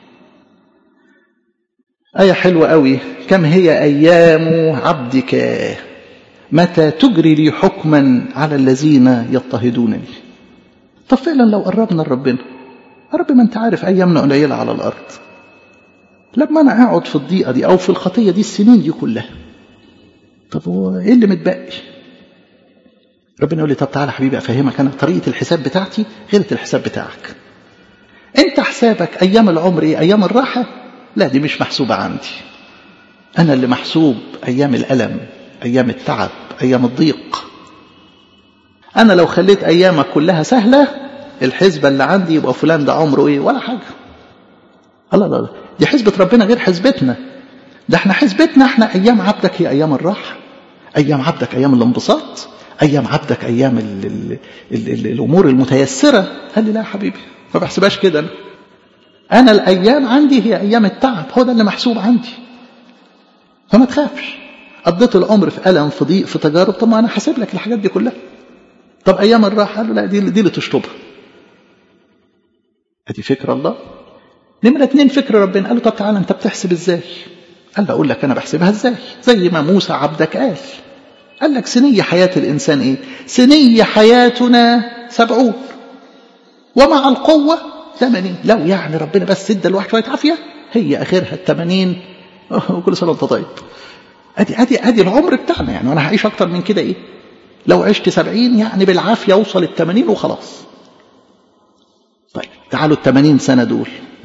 آية حلوة قوي كم هي أيام عبدك متى تجري لي حكما على الذين يضطهدونني طب فعلا لو قربنا لربنا رب ما انت عارف أيامنا قليلة على الأرض لما أنا أقعد في الضيقة دي أو في الخطية دي السنين دي كلها طب هو إيه اللي متبقي ربنا يقول لي طب تعالى حبيبي افهمك انا طريقه الحساب بتاعتي غير الحساب بتاعك انت حسابك ايام العمر ايه ايام الراحه لا دي مش محسوبه عندي انا اللي محسوب ايام الالم ايام التعب ايام الضيق انا لو خليت ايامك كلها سهله الحسبه اللي عندي يبقى فلان ده عمره ايه ولا حاجه الله لا دي حسبه ربنا غير حسبتنا ده احنا حسبتنا احنا ايام عبدك هي ايام الراحه ايام عبدك ايام الانبساط ايام عبدك ايام ال ال ال ال الامور المتيسره قال لي لا يا حبيبي ما بحسبهاش كده انا انا الايام عندي هي ايام التعب هو ده اللي محسوب عندي فما تخافش قضيت العمر في الم في ضيق في تجارب طب ما انا حاسب لك الحاجات دي كلها طب ايام الراحه قال له لا دي دي اللي تشطبها ادي فكر الله نمره اتنين فكر ربنا قال له طب تعالى انت بتحسب ازاي قال له اقول لك انا بحسبها ازاي زي ما موسى عبدك قال قال لك سنية حياة الإنسان إيه سنية حياتنا سبعون ومع القوة ثمانين لو يعني ربنا بس ادى الواحد شوية عافية هي آخرها الثمانين وكل سنة وأنت طيب أدي أدي أدي العمر بتاعنا يعني وأنا هعيش أكتر من كده إيه لو عشت سبعين يعني بالعافية أوصل الثمانين وخلاص طيب تعالوا الثمانين سنة دول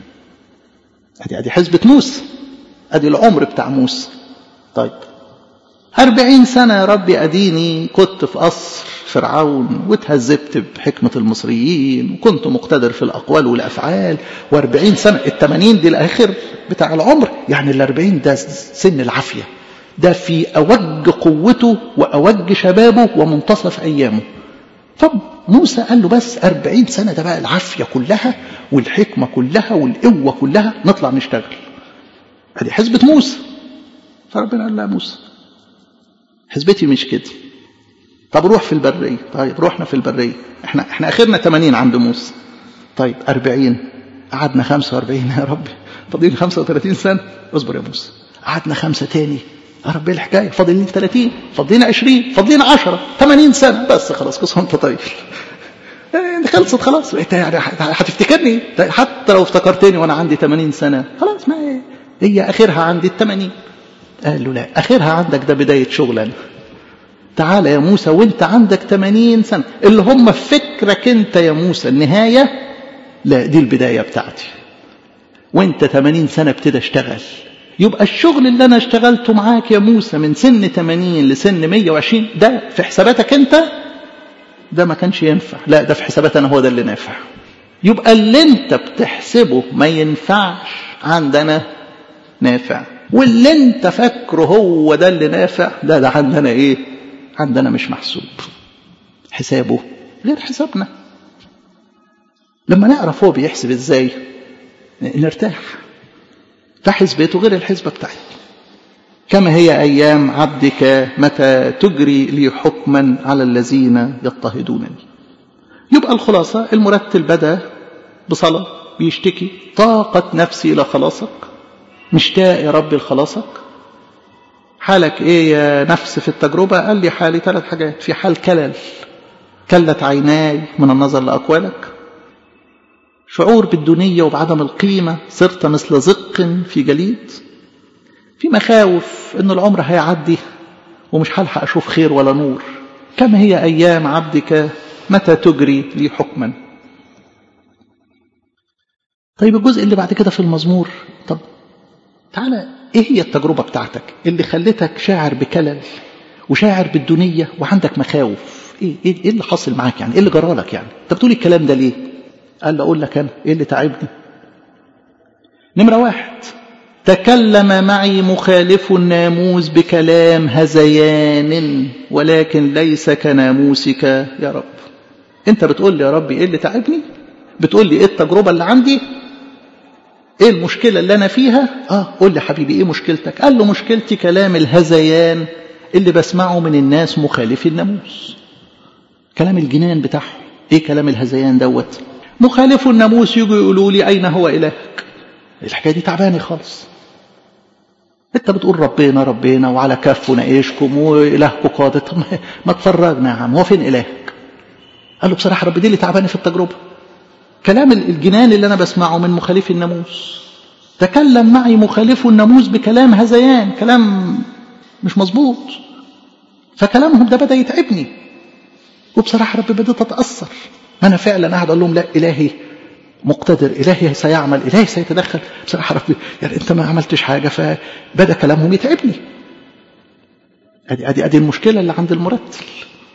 أدي أدي حزبة موسى أدي العمر بتاع موسى طيب أربعين سنة يا ربي أديني كنت في قصر فرعون وتهذبت بحكمة المصريين وكنت مقتدر في الأقوال والأفعال وأربعين سنة التمانين دي الآخر بتاع العمر يعني الأربعين ده سن العافية ده في أوج قوته وأوج شبابه ومنتصف أيامه طب موسى قال له بس أربعين سنة ده بقى العافية كلها والحكمة كلها والقوة كلها نطلع نشتغل هذه حزبة موسى فربنا قال لا موسى حسبتي مش كده طب روح في البرية طيب روحنا في البرية احنا احنا اخرنا 80 عند موسى طيب 40 قعدنا 45 يا رب فاضلين 35 سنة اصبر يا موسى قعدنا خمسة تاني يا رب ايه الحكاية فاضلين 30 فاضلين 20 فاضلين 10 80 سنة بس خلاص قصة انت طيب خلصت خلاص انت يعني هتفتكرني حتى لو افتكرتني وانا عندي 80 سنة خلاص ما هي اخرها عندي ال 80 قال له لا اخرها عندك ده بداية شغل تعالى يا موسى وانت عندك 80 سنة اللي هم فكرك انت يا موسى النهاية لا دي البداية بتاعتي وانت 80 سنة ابتدى اشتغل يبقى الشغل اللي انا اشتغلته معاك يا موسى من سن 80 لسن 120 ده في حساباتك انت ده ما كانش ينفع لا ده في حسابات انا هو ده اللي نافع يبقى اللي انت بتحسبه ما ينفعش عندنا نافع واللي انت فاكره هو ده اللي نافع لا ده عندنا ايه عندنا مش محسوب حسابه غير حسابنا لما نعرف هو بيحسب ازاي نرتاح فحسبته غير الحسبة بتاعتي كما هي أيام عبدك متى تجري لي حكما على الذين يضطهدونني يبقى الخلاصة المرتل بدأ بصلاة بيشتكي طاقة نفسي إلى خلاصك مشتاق يا رب لخلاصك حالك ايه يا نفس في التجربة قال لي حالي ثلاث حاجات في حال كلل كلت عيناي من النظر لأقوالك شعور بالدنية وبعدم القيمة صرت مثل زق في جليد في مخاوف ان العمر هيعدي ومش هلحق اشوف خير ولا نور كما هي ايام عبدك متى تجري لي حكما طيب الجزء اللي بعد كده في المزمور طب تعالى ايه هي التجربة بتاعتك اللي خلتك شاعر بكلل وشاعر بالدنيا وعندك مخاوف ايه ايه, إيه اللي حاصل معاك يعني ايه اللي جرالك يعني انت بتقول الكلام ده ليه قال له اقول لك انا ايه اللي تعبني نمرة واحد تكلم معي مخالف الناموس بكلام هزيان ولكن ليس كناموسك يا رب انت بتقول لي يا ربي ايه اللي تعبني بتقول لي ايه التجربة اللي عندي ايه المشكلة اللي انا فيها اه قول لي حبيبي ايه مشكلتك قال له مشكلتي كلام الهزيان اللي بسمعه من الناس مخالفي الناموس كلام الجنان بتاعهم ايه كلام الهزيان دوت مخالف الناموس يجوا يقولوا لي اين هو الهك الحكايه دي تعباني خالص انت بتقول ربنا ربنا وعلى كف ناقشكم والهكم قادر طب ما تفرجنا يا عم هو فين الهك قال له بصراحه رب دي اللي تعباني في التجربه كلام الجنان اللي انا بسمعه من مخالفي الناموس تكلم معي مخالف الناموس بكلام هزيان كلام مش مظبوط فكلامهم ده بدا يتعبني وبصراحه رب بديت اتاثر انا فعلا قاعد اقول لهم لا الهي مقتدر إلهي سيعمل إلهي سيتدخل بصراحة ربي يعني أنت ما عملتش حاجة فبدأ كلامهم يتعبني أدي, أدي, أدي المشكلة اللي عند المرتل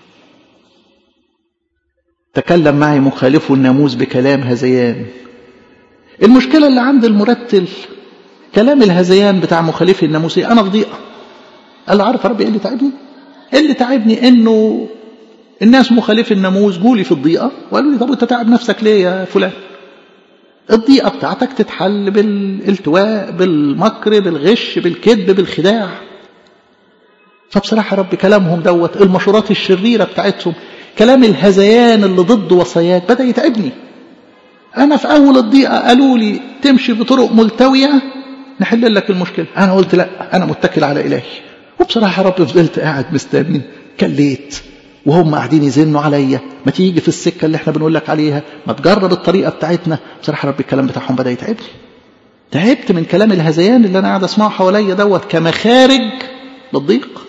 تكلم معي مخالف الناموس بكلام هزيان المشكلة اللي عند المرتل كلام الهزيان بتاع مخالفي الناموس أنا في ضيقة قال له عارف ربي إيه اللي تعبني إيه اللي تعبني إنه الناس مخالفي الناموس جولي في الضيقة وقالوا لي طب أنت تعب نفسك ليه يا فلان الضيقة بتاعتك تتحل بالالتواء بالمكر بالغش بالكذب بالخداع فبصراحة رب كلامهم دوت المشورات الشريرة بتاعتهم كلام الهزيان اللي ضد وصاياك بدأ يتعبني أنا في أول الضيقة قالوا لي تمشي بطرق ملتوية نحل لك المشكلة أنا قلت لا أنا متكل على إلهي وبصراحة رب فضلت قاعد مستني كليت وهم قاعدين يزنوا عليا ما تيجي في السكه اللي احنا بنقول لك عليها ما تجرب الطريقه بتاعتنا بصراحه رب الكلام بتاعهم بدا يتعبني تعبت من كلام الهذيان اللي انا قاعد اسمعه حواليا دوت كمخارج للضيق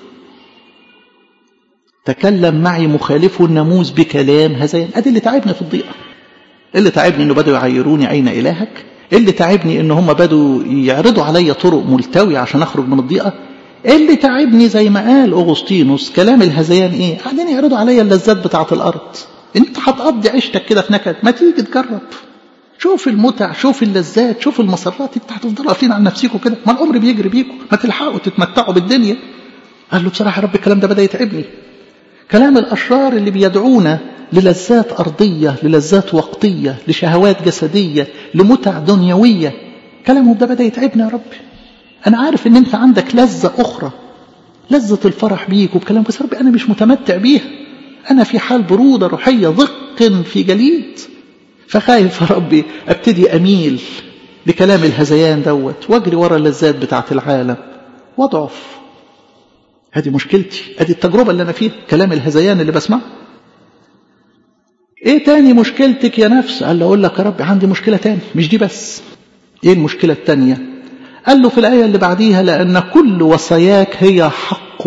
تكلم معي مخالف الناموس بكلام هذيان ادي اللي تعبني في الضيقه اللي تعبني انه بدأوا يعيروني اين الهك اللي تعبني ان هم بدوا يعرضوا عليا طرق ملتوية عشان اخرج من الضيقه اللي تعبني زي ما قال أغسطينوس كلام الهذيان إيه قاعدين يعرضوا عليا اللذات بتاعة الأرض أنت هتقضي عيشتك كده في نكد ما تيجي تجرب شوف المتع شوف اللذات شوف المسرات انت هتفضلوا قافلين على نفسكم كده ما العمر بيجري بيكم ما تلحقوا تتمتعوا بالدنيا قال له بصراحة رب الكلام ده بدأ يتعبني كلام الأشرار اللي بيدعونا للذات أرضية للذات وقتية لشهوات جسدية لمتع دنيوية كلامهم ده بدأ يتعبني يا ربي أنا عارف إن أنت عندك لذة أخرى لذة الفرح بيك وبكلام بس ربي أنا مش متمتع بيها أنا في حال برودة روحية ضق في جليد فخايف يا ربي أبتدي أميل لكلام الهذيان دوت واجري ورا اللذات بتاعة العالم واضعف هذه مشكلتي هذه التجربة اللي أنا فيها كلام الهذيان اللي بسمعه ايه تاني مشكلتك يا نفس قال له اقول لك يا رب عندي مشكلة تاني مش دي بس ايه المشكلة التانية قال له في الآية اللي بعديها لأن كل وصاياك هي حق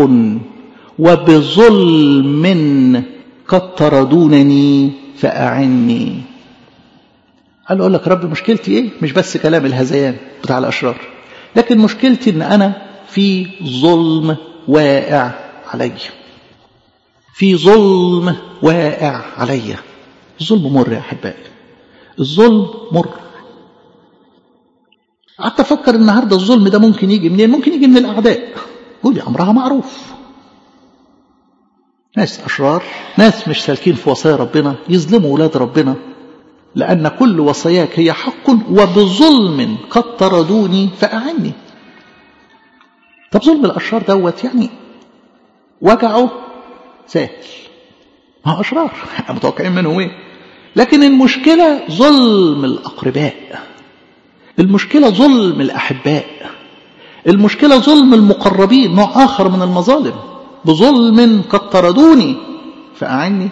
وبظلم قد طردونني فأعني قال له أقول لك رب مشكلتي إيه مش بس كلام الهذيان بتاع الأشرار لكن مشكلتي إن أنا في ظلم واقع علي في ظلم واقع علي الظلم مر يا أحبائي الظلم مر قعدت افكر النهارده الظلم ده ممكن يجي منين ممكن يجي من الاعداء قولي امرها معروف ناس اشرار ناس مش سالكين في وصايا ربنا يظلموا ولاد ربنا لان كل وصاياك هي حق وبظلم قد طردوني فاعني طب ظلم الاشرار دوت يعني وجعه سهل ما هو اشرار متوقعين منهم ايه لكن المشكله ظلم الاقرباء المشكلة ظلم الأحباء المشكلة ظلم المقربين نوع آخر من المظالم بظلم قد طردوني فأعني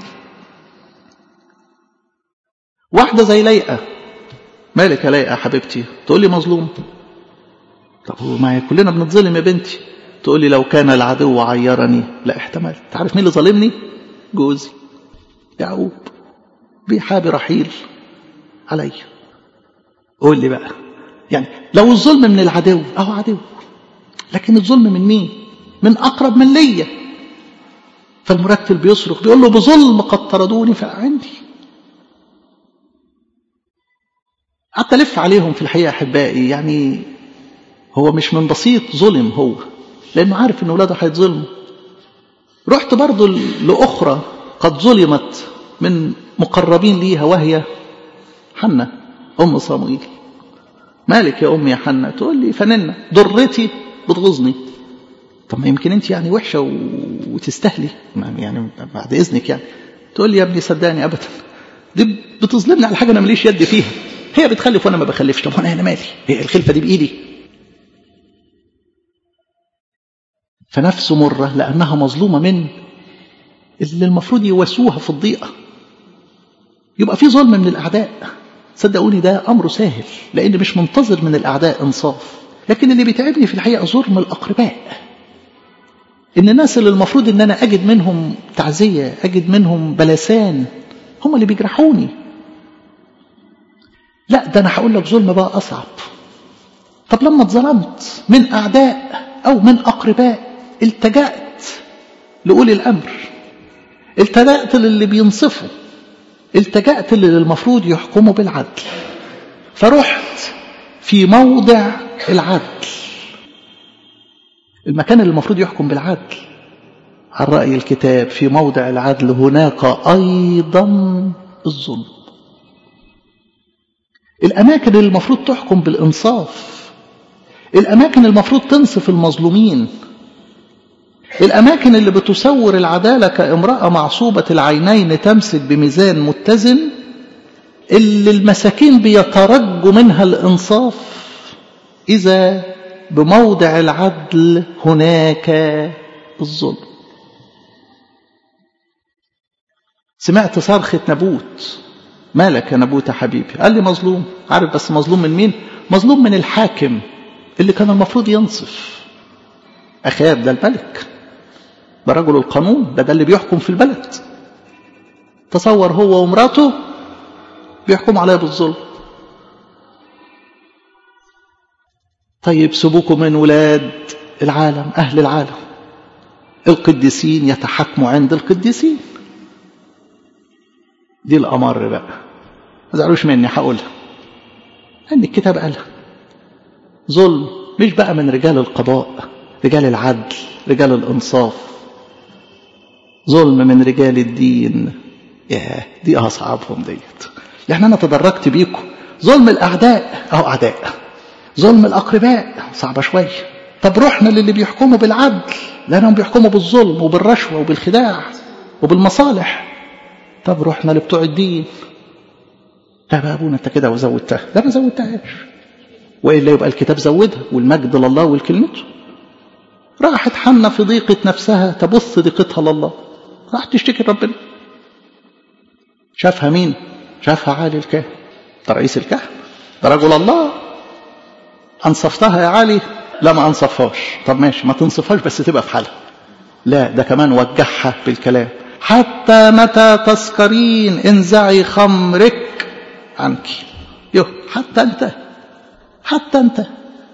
واحدة زي ليئة مالك يا ليئة حبيبتي تقول لي مظلوم طب هو ما كلنا بنتظلم يا بنتي تقول لي لو كان العدو عيرني لا احتملت تعرف مين اللي ظالمني جوزي يعقوب بيحابي رحيل عليا قول لي بقى يعني لو الظلم من العدو اهو عدو لكن الظلم من مين من اقرب من ليا فالمرتل بيصرخ بيقول له بظلم قد طردوني فعندي قعدت الف عليهم في الحقيقه احبائي يعني هو مش من بسيط ظلم هو لانه عارف ان اولاده هيتظلموا رحت برضه لاخرى قد ظلمت من مقربين ليها وهي حنه ام صموئيل مالك يا امي يا حنه تقول لي فننه ضرتي بتغيظني طب ما يمكن انت يعني وحشه و... وتستهلي يعني بعد اذنك يعني تقول لي يا ابني صدقني ابدا دي بتظلمني على حاجه انا ماليش يد فيها هي بتخلف وانا ما بخلفش طب انا انا مالي هي الخلفه دي بايدي فنفسه مره لانها مظلومه من اللي المفروض يواسوها في الضيقه يبقى في ظلم من الاعداء صدقوني ده امره سهل لان مش منتظر من الاعداء انصاف لكن اللي بيتعبني في الحقيقه ظلم الاقرباء ان الناس اللي المفروض ان انا اجد منهم تعزيه اجد منهم بلسان هم اللي بيجرحوني لا ده انا هقول لك ظلم بقى اصعب طب لما اتظلمت من اعداء او من اقرباء التجأت لاولي الامر التجأت للي بينصفوا التجأت للي المفروض يحكموا بالعدل فرحت في موضع العدل المكان اللي المفروض يحكم بالعدل على رأي الكتاب في موضع العدل هناك أيضا الظلم الأماكن اللي المفروض تحكم بالإنصاف الأماكن المفروض تنصف المظلومين الأماكن اللي بتسور العدالة كامرأة معصوبة العينين تمسك بميزان متزن اللي المساكين بيترجوا منها الإنصاف إذا بموضع العدل هناك الظلم سمعت صرخة نبوت مالك يا نبوت يا حبيبي قال لي مظلوم عارف بس مظلوم من مين مظلوم من الحاكم اللي كان المفروض ينصف أخاب ده الملك ده رجل القانون ده ده اللي بيحكم في البلد تصور هو ومراته بيحكم عليها بالظلم طيب سبوكوا من ولاد العالم أهل العالم القديسين يتحكموا عند القديسين دي الأمر بقى ما زعلوش مني هقولها أن الكتاب قالها ظلم مش بقى من رجال القضاء رجال العدل رجال الإنصاف ظلم من رجال الدين ياه دي أصعبهم ديت يعني أنا تدرجت بيكم ظلم الأعداء أهو أعداء ظلم الأقرباء صعبة شوية طب رحنا للي بيحكموا بالعدل لأنهم بيحكموا بالظلم وبالرشوة وبالخداع وبالمصالح طب رحنا لبتوع الدين لا بقى ابونا انت كده وزودتها لا ما زودتهاش والا يبقى الكتاب زودها والمجد لله ولكلمته راحت حنة في ضيقة نفسها تبث ضيقتها لله راح تشتكي ربنا شافها مين شافها عالي الكاهن ده رئيس الكهنة ده رجل الله أنصفتها يا علي لا ما أنصفهاش طب ماشي ما تنصفهاش بس تبقى في حالها لا ده كمان وجهها بالكلام حتى متى تسكرين انزعي خمرك عنك يو حتى أنت حتى أنت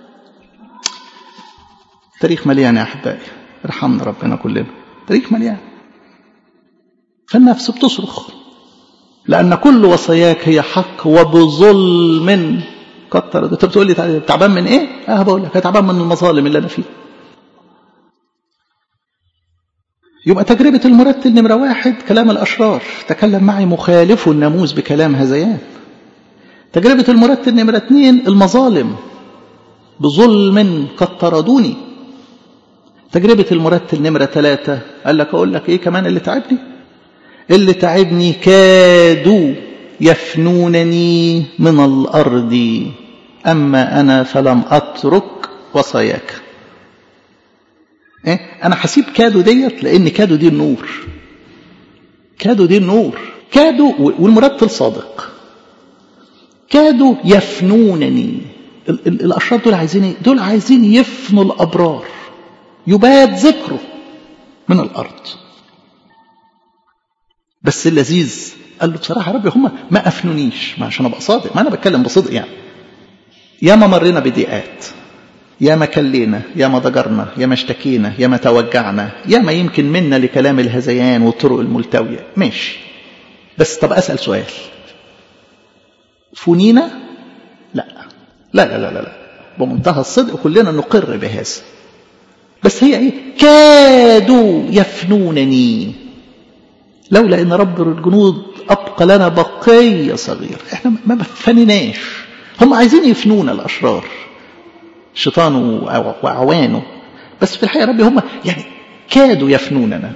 تاريخ مليان يا أحبائي ارحمنا ربنا كلنا تاريخ مليان فالنفس بتصرخ لأن كل وصاياك هي حق وبظلم كتر انت بتقول لي تعبان من ايه اه بقول لك تعبان من المظالم اللي انا فيه يبقى تجربة المرتل نمرة واحد كلام الأشرار تكلم معي مخالف الناموس بكلام هذيان تجربة المرتل نمرة اثنين المظالم بظلم قد طردوني تجربة المرتل نمرة ثلاثة قال لك أقول لك إيه كمان اللي تعبني اللي تعبني كادوا يفنونني من الأرض أما أنا فلم أترك وصاياك إيه؟ أنا حسيب كادوا ديت لأن كادوا دي النور كادوا دي النور كادوا والمرتل صادق كادوا يفنونني الأشرار دول عايزين ايه؟ دول عايزين يفنوا الأبرار يباد ذكره من الأرض بس اللذيذ قال له بصراحة يا ربي هم ما أفنونيش ما عشان أبقى صادق ما أنا بتكلم بصدق يعني يا ما مرينا بضيقات يا ما كلينا يا ما ضجرنا يا ما اشتكينا يا ما توجعنا يا ما يمكن منا لكلام الهذيان والطرق الملتوية ماشي بس طب أسأل سؤال فنينا لا لا لا لا لا, لا. بمنتهى الصدق كلنا نقر بهذا بس هي ايه كادوا يفنونني لولا ان رب الجنود ابقى لنا بقيه صغير احنا ما فنناش هم عايزين يفنونا الاشرار الشيطان واعوانه بس في الحقيقه ربي هم يعني كادوا يفنوننا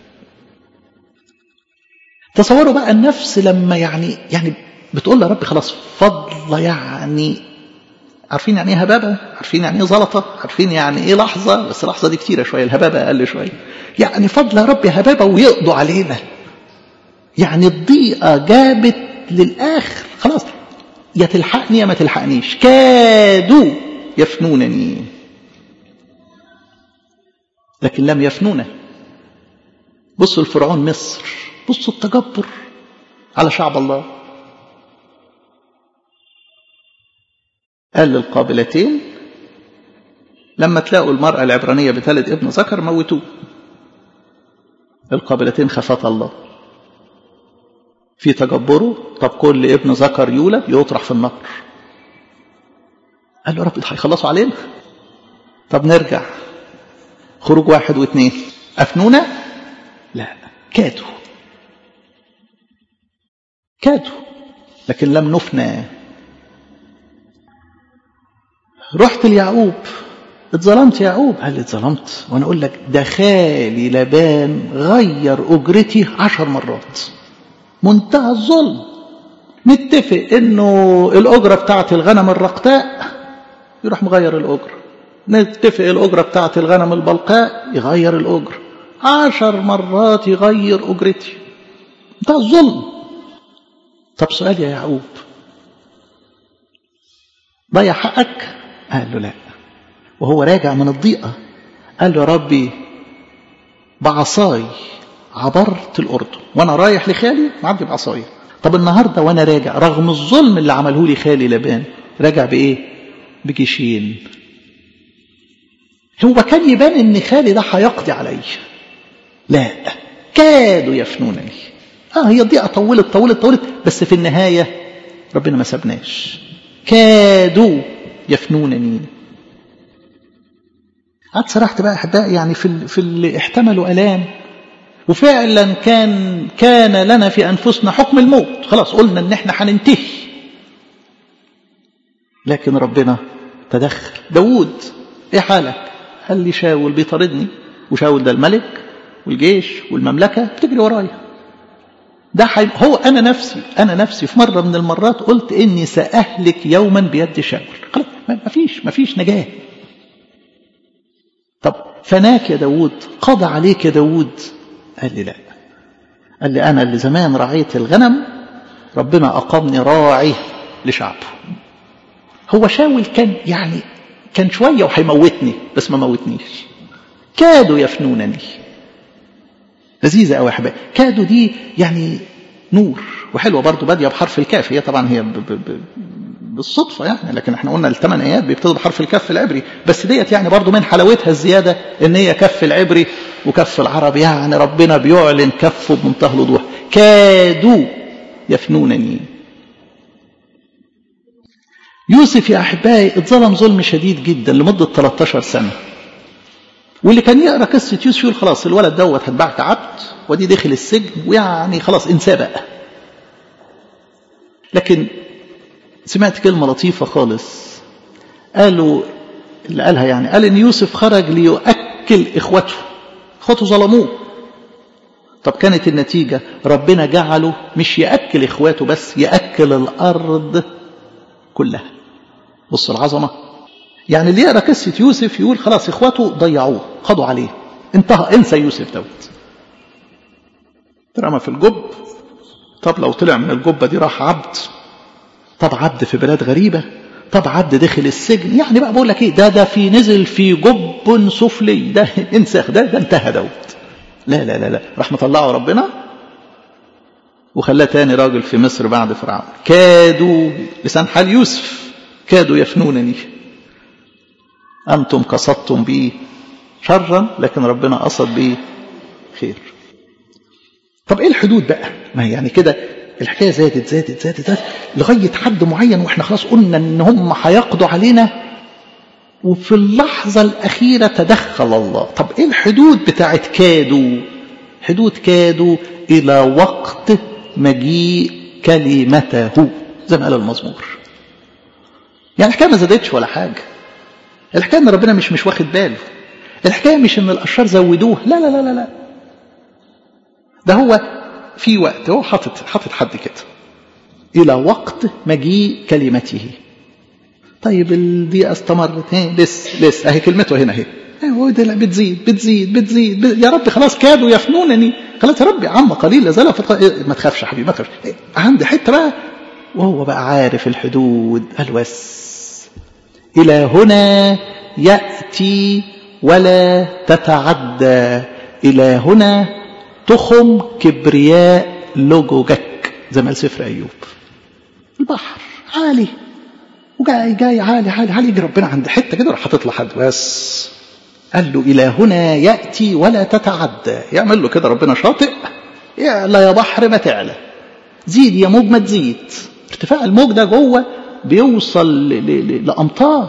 تصوروا بقى النفس لما يعني يعني بتقول يا رب خلاص فضل يعني عارفين يعني ايه هبابه عارفين يعني ايه زلطه عارفين يعني ايه لحظه بس اللحظه دي كتيره شويه الهبابه اقل شويه يعني فضل يا رب هبابه ويقضوا علينا يعني الضيقه جابت للاخر خلاص يا تلحقني يا ما تلحقنيش كادوا يفنونني لكن لم يفنونا بصوا الفرعون مصر بصوا التجبر على شعب الله قال للقابلتين لما تلاقوا المرأة العبرانية بتلد ابن ذكر موتوه القابلتين خافتا الله في تجبره طب كل ابن ذكر يولد يطرح في النار قال له رب هيخلصوا علينا طب نرجع خروج واحد واثنين أفنونا لا كادوا كادوا لكن لم نفنى رحت ليعقوب اتظلمت يا يعقوب قال لي اتظلمت وانا اقول لك ده خالي لبان غير اجرتي عشر مرات منتهى الظلم نتفق انه الاجره بتاعت الغنم الرقتاء يروح مغير الاجره نتفق الاجره بتاعت الغنم البلقاء يغير الاجره عشر مرات يغير اجرتي منتهى الظلم طب سؤال يا يعقوب ضيع حقك قال له لا وهو راجع من الضيقة قال له ربي بعصاي عبرت الأردن وأنا رايح لخالي معدي بعصاي طب النهاردة وأنا راجع رغم الظلم اللي عمله لي خالي لبان راجع بإيه بجيشين هو كان يبان ان خالي ده هيقضي علي لا كادوا يفنونني اه هي الضيقه طولت طولت طولت بس في النهايه ربنا ما سابناش كادوا يفنونني قعدت سرحت بقى احبائي يعني في في اللي احتملوا الام وفعلا كان كان لنا في انفسنا حكم الموت خلاص قلنا ان احنا هننتهي لكن ربنا تدخل داوود ايه حالك قال لي شاول بيطاردني وشاول ده الملك والجيش والمملكه بتجري ورايا ده حي... هو انا نفسي انا نفسي في مره من المرات قلت اني ساهلك يوما بيد شاول خلاص ما فيش ما فيش نجاه طب فناك يا داوود قضى عليك يا داوود قال لي لا قال لي انا اللي زمان رعيت الغنم ربنا اقامني راعي لشعبه هو شاول كان يعني كان شويه وهيموتني بس ما موتنيش كادوا يفنونني لذيذة قوي يا حبايبي كادوا دي يعني نور وحلوة برضو بادية بحرف الكاف هي طبعا هي ب ب ب بالصدفة يعني لكن احنا قلنا الثمان آيات بيبتدوا بحرف الكف العبري بس ديت يعني برضو من حلاوتها الزيادة ان هي كف العبري وكف العربي يعني ربنا بيعلن كفه بمنتهى الوضوح كادوا يفنونني يوسف يا أحبائي اتظلم ظلم شديد جدا لمدة 13 سنة واللي كان يقرا قصه يوسف يقول خلاص الولد دوت هتباع كعبد ودي دخل السجن ويعني خلاص انساه بقى لكن سمعت كلمه لطيفه خالص قالوا اللي قالها يعني قال ان يوسف خرج ليؤكل اخوته اخوته ظلموه طب كانت النتيجة ربنا جعله مش يأكل إخواته بس يأكل الأرض كلها بص العظمة يعني اللي يقرا قصه يوسف يقول خلاص اخواته ضيعوه قضوا عليه انتهى انسى يوسف دوت اترمى في الجب طب لو طلع من الجبه دي راح عبد طب عبد في بلاد غريبه طب عبد دخل السجن يعني بقى بقول لك ايه ده ده في نزل في جب سفلي ده انسخ ده ده انتهى دوت لا لا لا لا راح مطلعه ربنا وخلاه تاني راجل في مصر بعد فرعون كادوا لسان حال يوسف كادوا يفنونني أنتم قصدتم به شرا لكن ربنا قصد به خير طب ايه الحدود بقى ما يعني كده الحكايه زادت زادت زادت زادت لغايه حد معين واحنا خلاص قلنا ان هم هيقضوا علينا وفي اللحظه الاخيره تدخل الله طب ايه الحدود بتاعت كادوا حدود كادوا الى وقت مجيء كلمته زي ما قال المزمور يعني الحكايه ما زادتش ولا حاجه الحكايه ان ربنا مش مش واخد باله الحكايه مش ان الاشرار زودوه لا لا لا لا لا ده هو في وقت هو حاطط حاطط حد كده الى وقت مجيء كلمته طيب الدقيقه استمرت ايه لسه لسه اهي كلمته هنا اهي هو ده بتزيد بتزيد بتزيد, بتزيد يا رب خلاص كادوا يفنونني خلاص يا رب يا عم قليل لا زال ما تخافش يا حبيبي ما تخافش عندي حته بقى وهو بقى عارف الحدود قال بس إلى هنا يأتي ولا تتعدى إلى هنا تخم كبرياء لجوجك زي ما قال سفر أيوب البحر عالي وجاي جاي عالي عالي عالي يجي ربنا عند حتة كده راح حاطط له حد بس قال له إلى هنا يأتي ولا تتعدى يعمل له كده ربنا شاطئ يعلى يا بحر ما تعلى زيد يا موج ما تزيد ارتفاع الموج ده جوه بيوصل لأمطار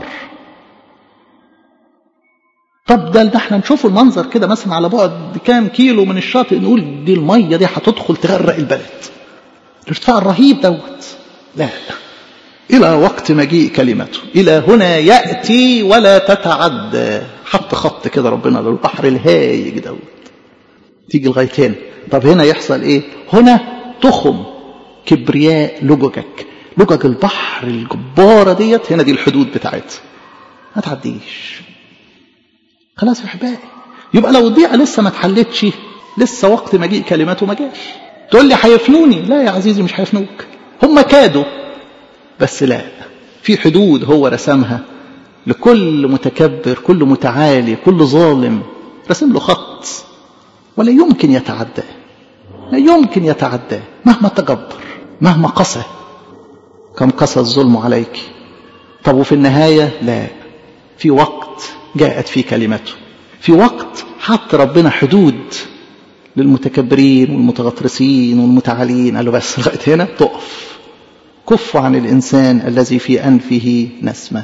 طب ده احنا نشوف المنظر كده مثلا على بعد كام كيلو من الشاطئ نقول دي المية دي هتدخل تغرق البلد الارتفاع الرهيب دوت لا إلى وقت مجيء كلمته إلى هنا يأتي ولا تتعدى حط خط كده ربنا للبحر الهايج دوت تيجي لغاية هنا طب هنا يحصل ايه هنا تخم كبرياء لججك لجج البحر الجبارة ديت هنا دي الحدود بتاعتها ما تعديش خلاص يا احبائي يبقى لو الضيقة لسه ما اتحلتش لسه وقت مجيء كلماته ما جاش تقول لي هيفنوني لا يا عزيزي مش هيفنوك هم كادوا بس لا في حدود هو رسمها لكل متكبر كل متعالي كل ظالم رسم له خط ولا يمكن يتعدى لا يمكن يتعدى مهما تجبر مهما قسى كم قسى الظلم عليك طب وفي النهاية لا في وقت جاءت فيه كلمته في وقت حط ربنا حدود للمتكبرين والمتغطرسين والمتعالين قال له بس لغاية هنا تقف كف عن الإنسان الذي في أنفه نسمة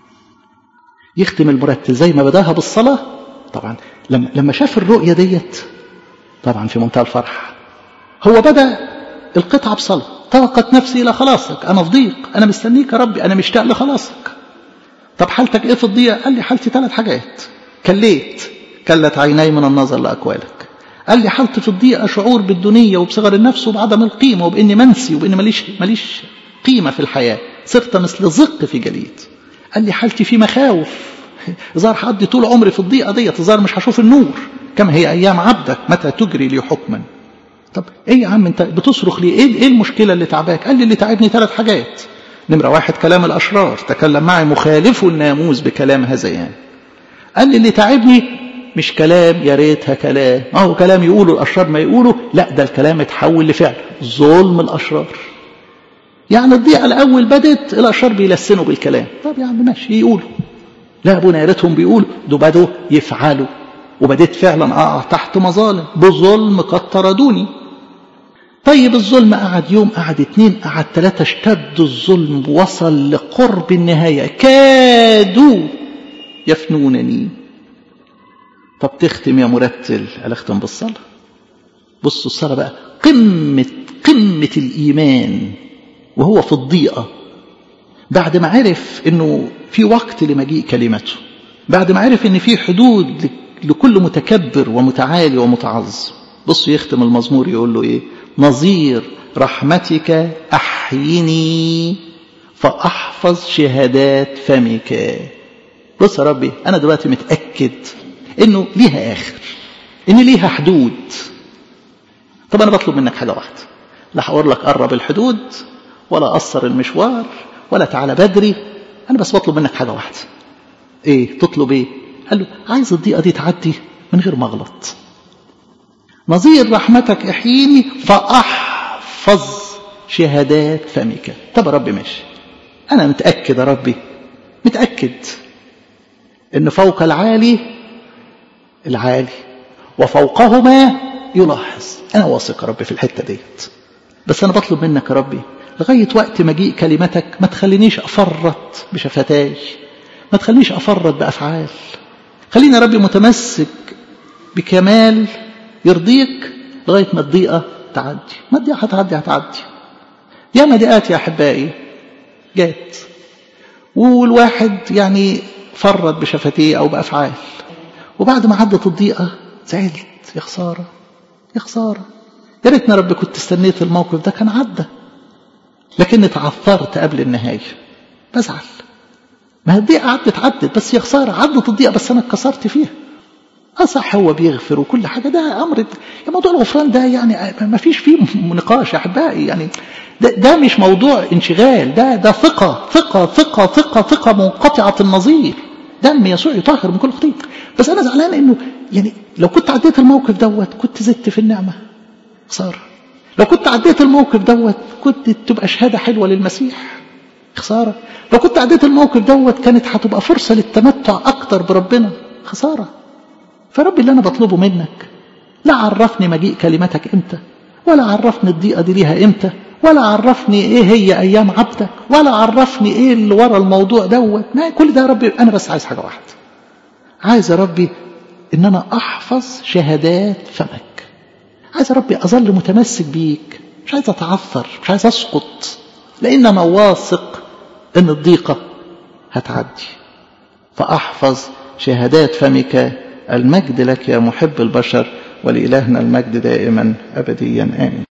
يختم المرتل زي ما بداها بالصلاة طبعا لما لما شاف الرؤية ديت طبعا في منتهى الفرح هو بدأ القطعة بصلاة طاقت نفسي إلى خلاصك أنا في ضيق أنا مستنيك يا ربي أنا مشتاق لخلاصك طب حالتك إيه في الضيق قال لي حالتي ثلاث حاجات كليت كلت عيني من النظر لأكوالك قال لي حالتي في الضيق شعور بالدنيا وبصغر النفس وبعدم القيمة وبإني منسي وبإني ماليش ماليش قيمة في الحياة صرت مثل زق في جليد قال لي حالتي في مخاوف ظهر هقضي طول عمري في الضيقة ديت ظهر مش هشوف النور كما هي أيام عبدك متى تجري لي حكما طب ايه يا عم انت بتصرخ ليه ايه, إيه المشكلة اللي تعباك قال لي اللي تعبني ثلاث حاجات نمرة واحد كلام الأشرار تكلم معي مخالف الناموس بكلام هذيان قال لي اللي تعبني مش كلام يا ريتها كلام ما هو كلام يقوله الأشرار ما يقوله لا ده الكلام اتحول لفعل ظلم الأشرار يعني الضيعة الأول بدت الأشرار بيلسنوا بالكلام طب يا عم ماشي يقولوا لا أبونا يا ريتهم بيقولوا دول بدوا يفعلوا وبديت فعلا أقع تحت مظالم بظلم قد طردوني طيب الظلم قعد يوم قعد اتنين قعد تلاتة اشتد الظلم وصل لقرب النهاية كادوا يفنونني طب تختم يا مرتل قال اختم بالصلاة بصوا الصلاة بقى قمة قمة الإيمان وهو في الضيقة بعد ما عرف انه في وقت لمجيء كلمته بعد ما عرف ان في حدود لكل متكبر ومتعالي ومتعظم بصوا يختم المزمور يقول له ايه نظير رحمتك احيني فاحفظ شهادات فمك بص يا ربي انا دلوقتي متاكد انه ليها اخر ان ليها حدود طب انا بطلب منك حاجه واحده لا هقول لك قرب الحدود ولا قصر المشوار ولا تعالى بدري انا بس بطلب منك حاجه واحده ايه تطلب ايه قال له عايز الضيقه دي تعدي من غير ما اغلط نظير رحمتك احييني فاحفظ شهادات فمك طب يا رب ماشي انا متاكد يا ربي متاكد ان فوق العالي العالي وفوقهما يلاحظ انا واثق يا ربي في الحته ديت بس انا بطلب منك يا ربي لغايه وقت مجيء كلمتك ما تخلينيش افرط بشفتاي ما تخلينيش افرط بافعال خليني يا ربي متمسك بكمال يرضيك لغايه ما الضيقه تعدي ما الضيقه هتعدي هتعدي يا مضيقات يا احبائي جات والواحد يعني فرط بشفتيه او بافعال وبعد ما عدت الضيقه زعلت يا خساره يا خساره يا ريتني رب كنت استنيت الموقف ده كان عدى لكني تعثرت قبل النهايه بزعل ما الضيقه عدت عدت بس يا خساره عدت الضيقه بس انا اتكسرت فيها أصح هو بيغفر وكل حاجة ده أمر يا موضوع الغفران ده يعني ما فيش فيه نقاش يا أحبائي يعني ده, ده مش موضوع انشغال ده ده ثقة ثقة ثقة ثقة ثقة منقطعة النظير دم يسوع يطهر من كل خطية بس أنا زعلان إنه يعني لو كنت عديت الموقف دوت كنت زدت في النعمة خسارة لو كنت عديت الموقف دوت كنت تبقى شهادة حلوة للمسيح خسارة لو كنت عديت الموقف دوت كانت هتبقى فرصة للتمتع أكتر بربنا خسارة فربي اللي أنا بطلبه منك لا عرفني مجيء كلمتك إمتى ولا عرفني الضيقة دي ليها إمتى ولا عرفني إيه هي أيام عبدك ولا عرفني إيه اللي ورا الموضوع دوت ما كل ده يا ربي أنا بس عايز حاجة واحدة عايز يا ربي إن أنا أحفظ شهادات فمك عايز يا ربي أظل متمسك بيك مش عايز أتعثر مش عايز أسقط لأن أنا واثق إن الضيقة هتعدي فأحفظ شهادات فمك المجد لك يا محب البشر ولإلهنا المجد دائما أبديا آمين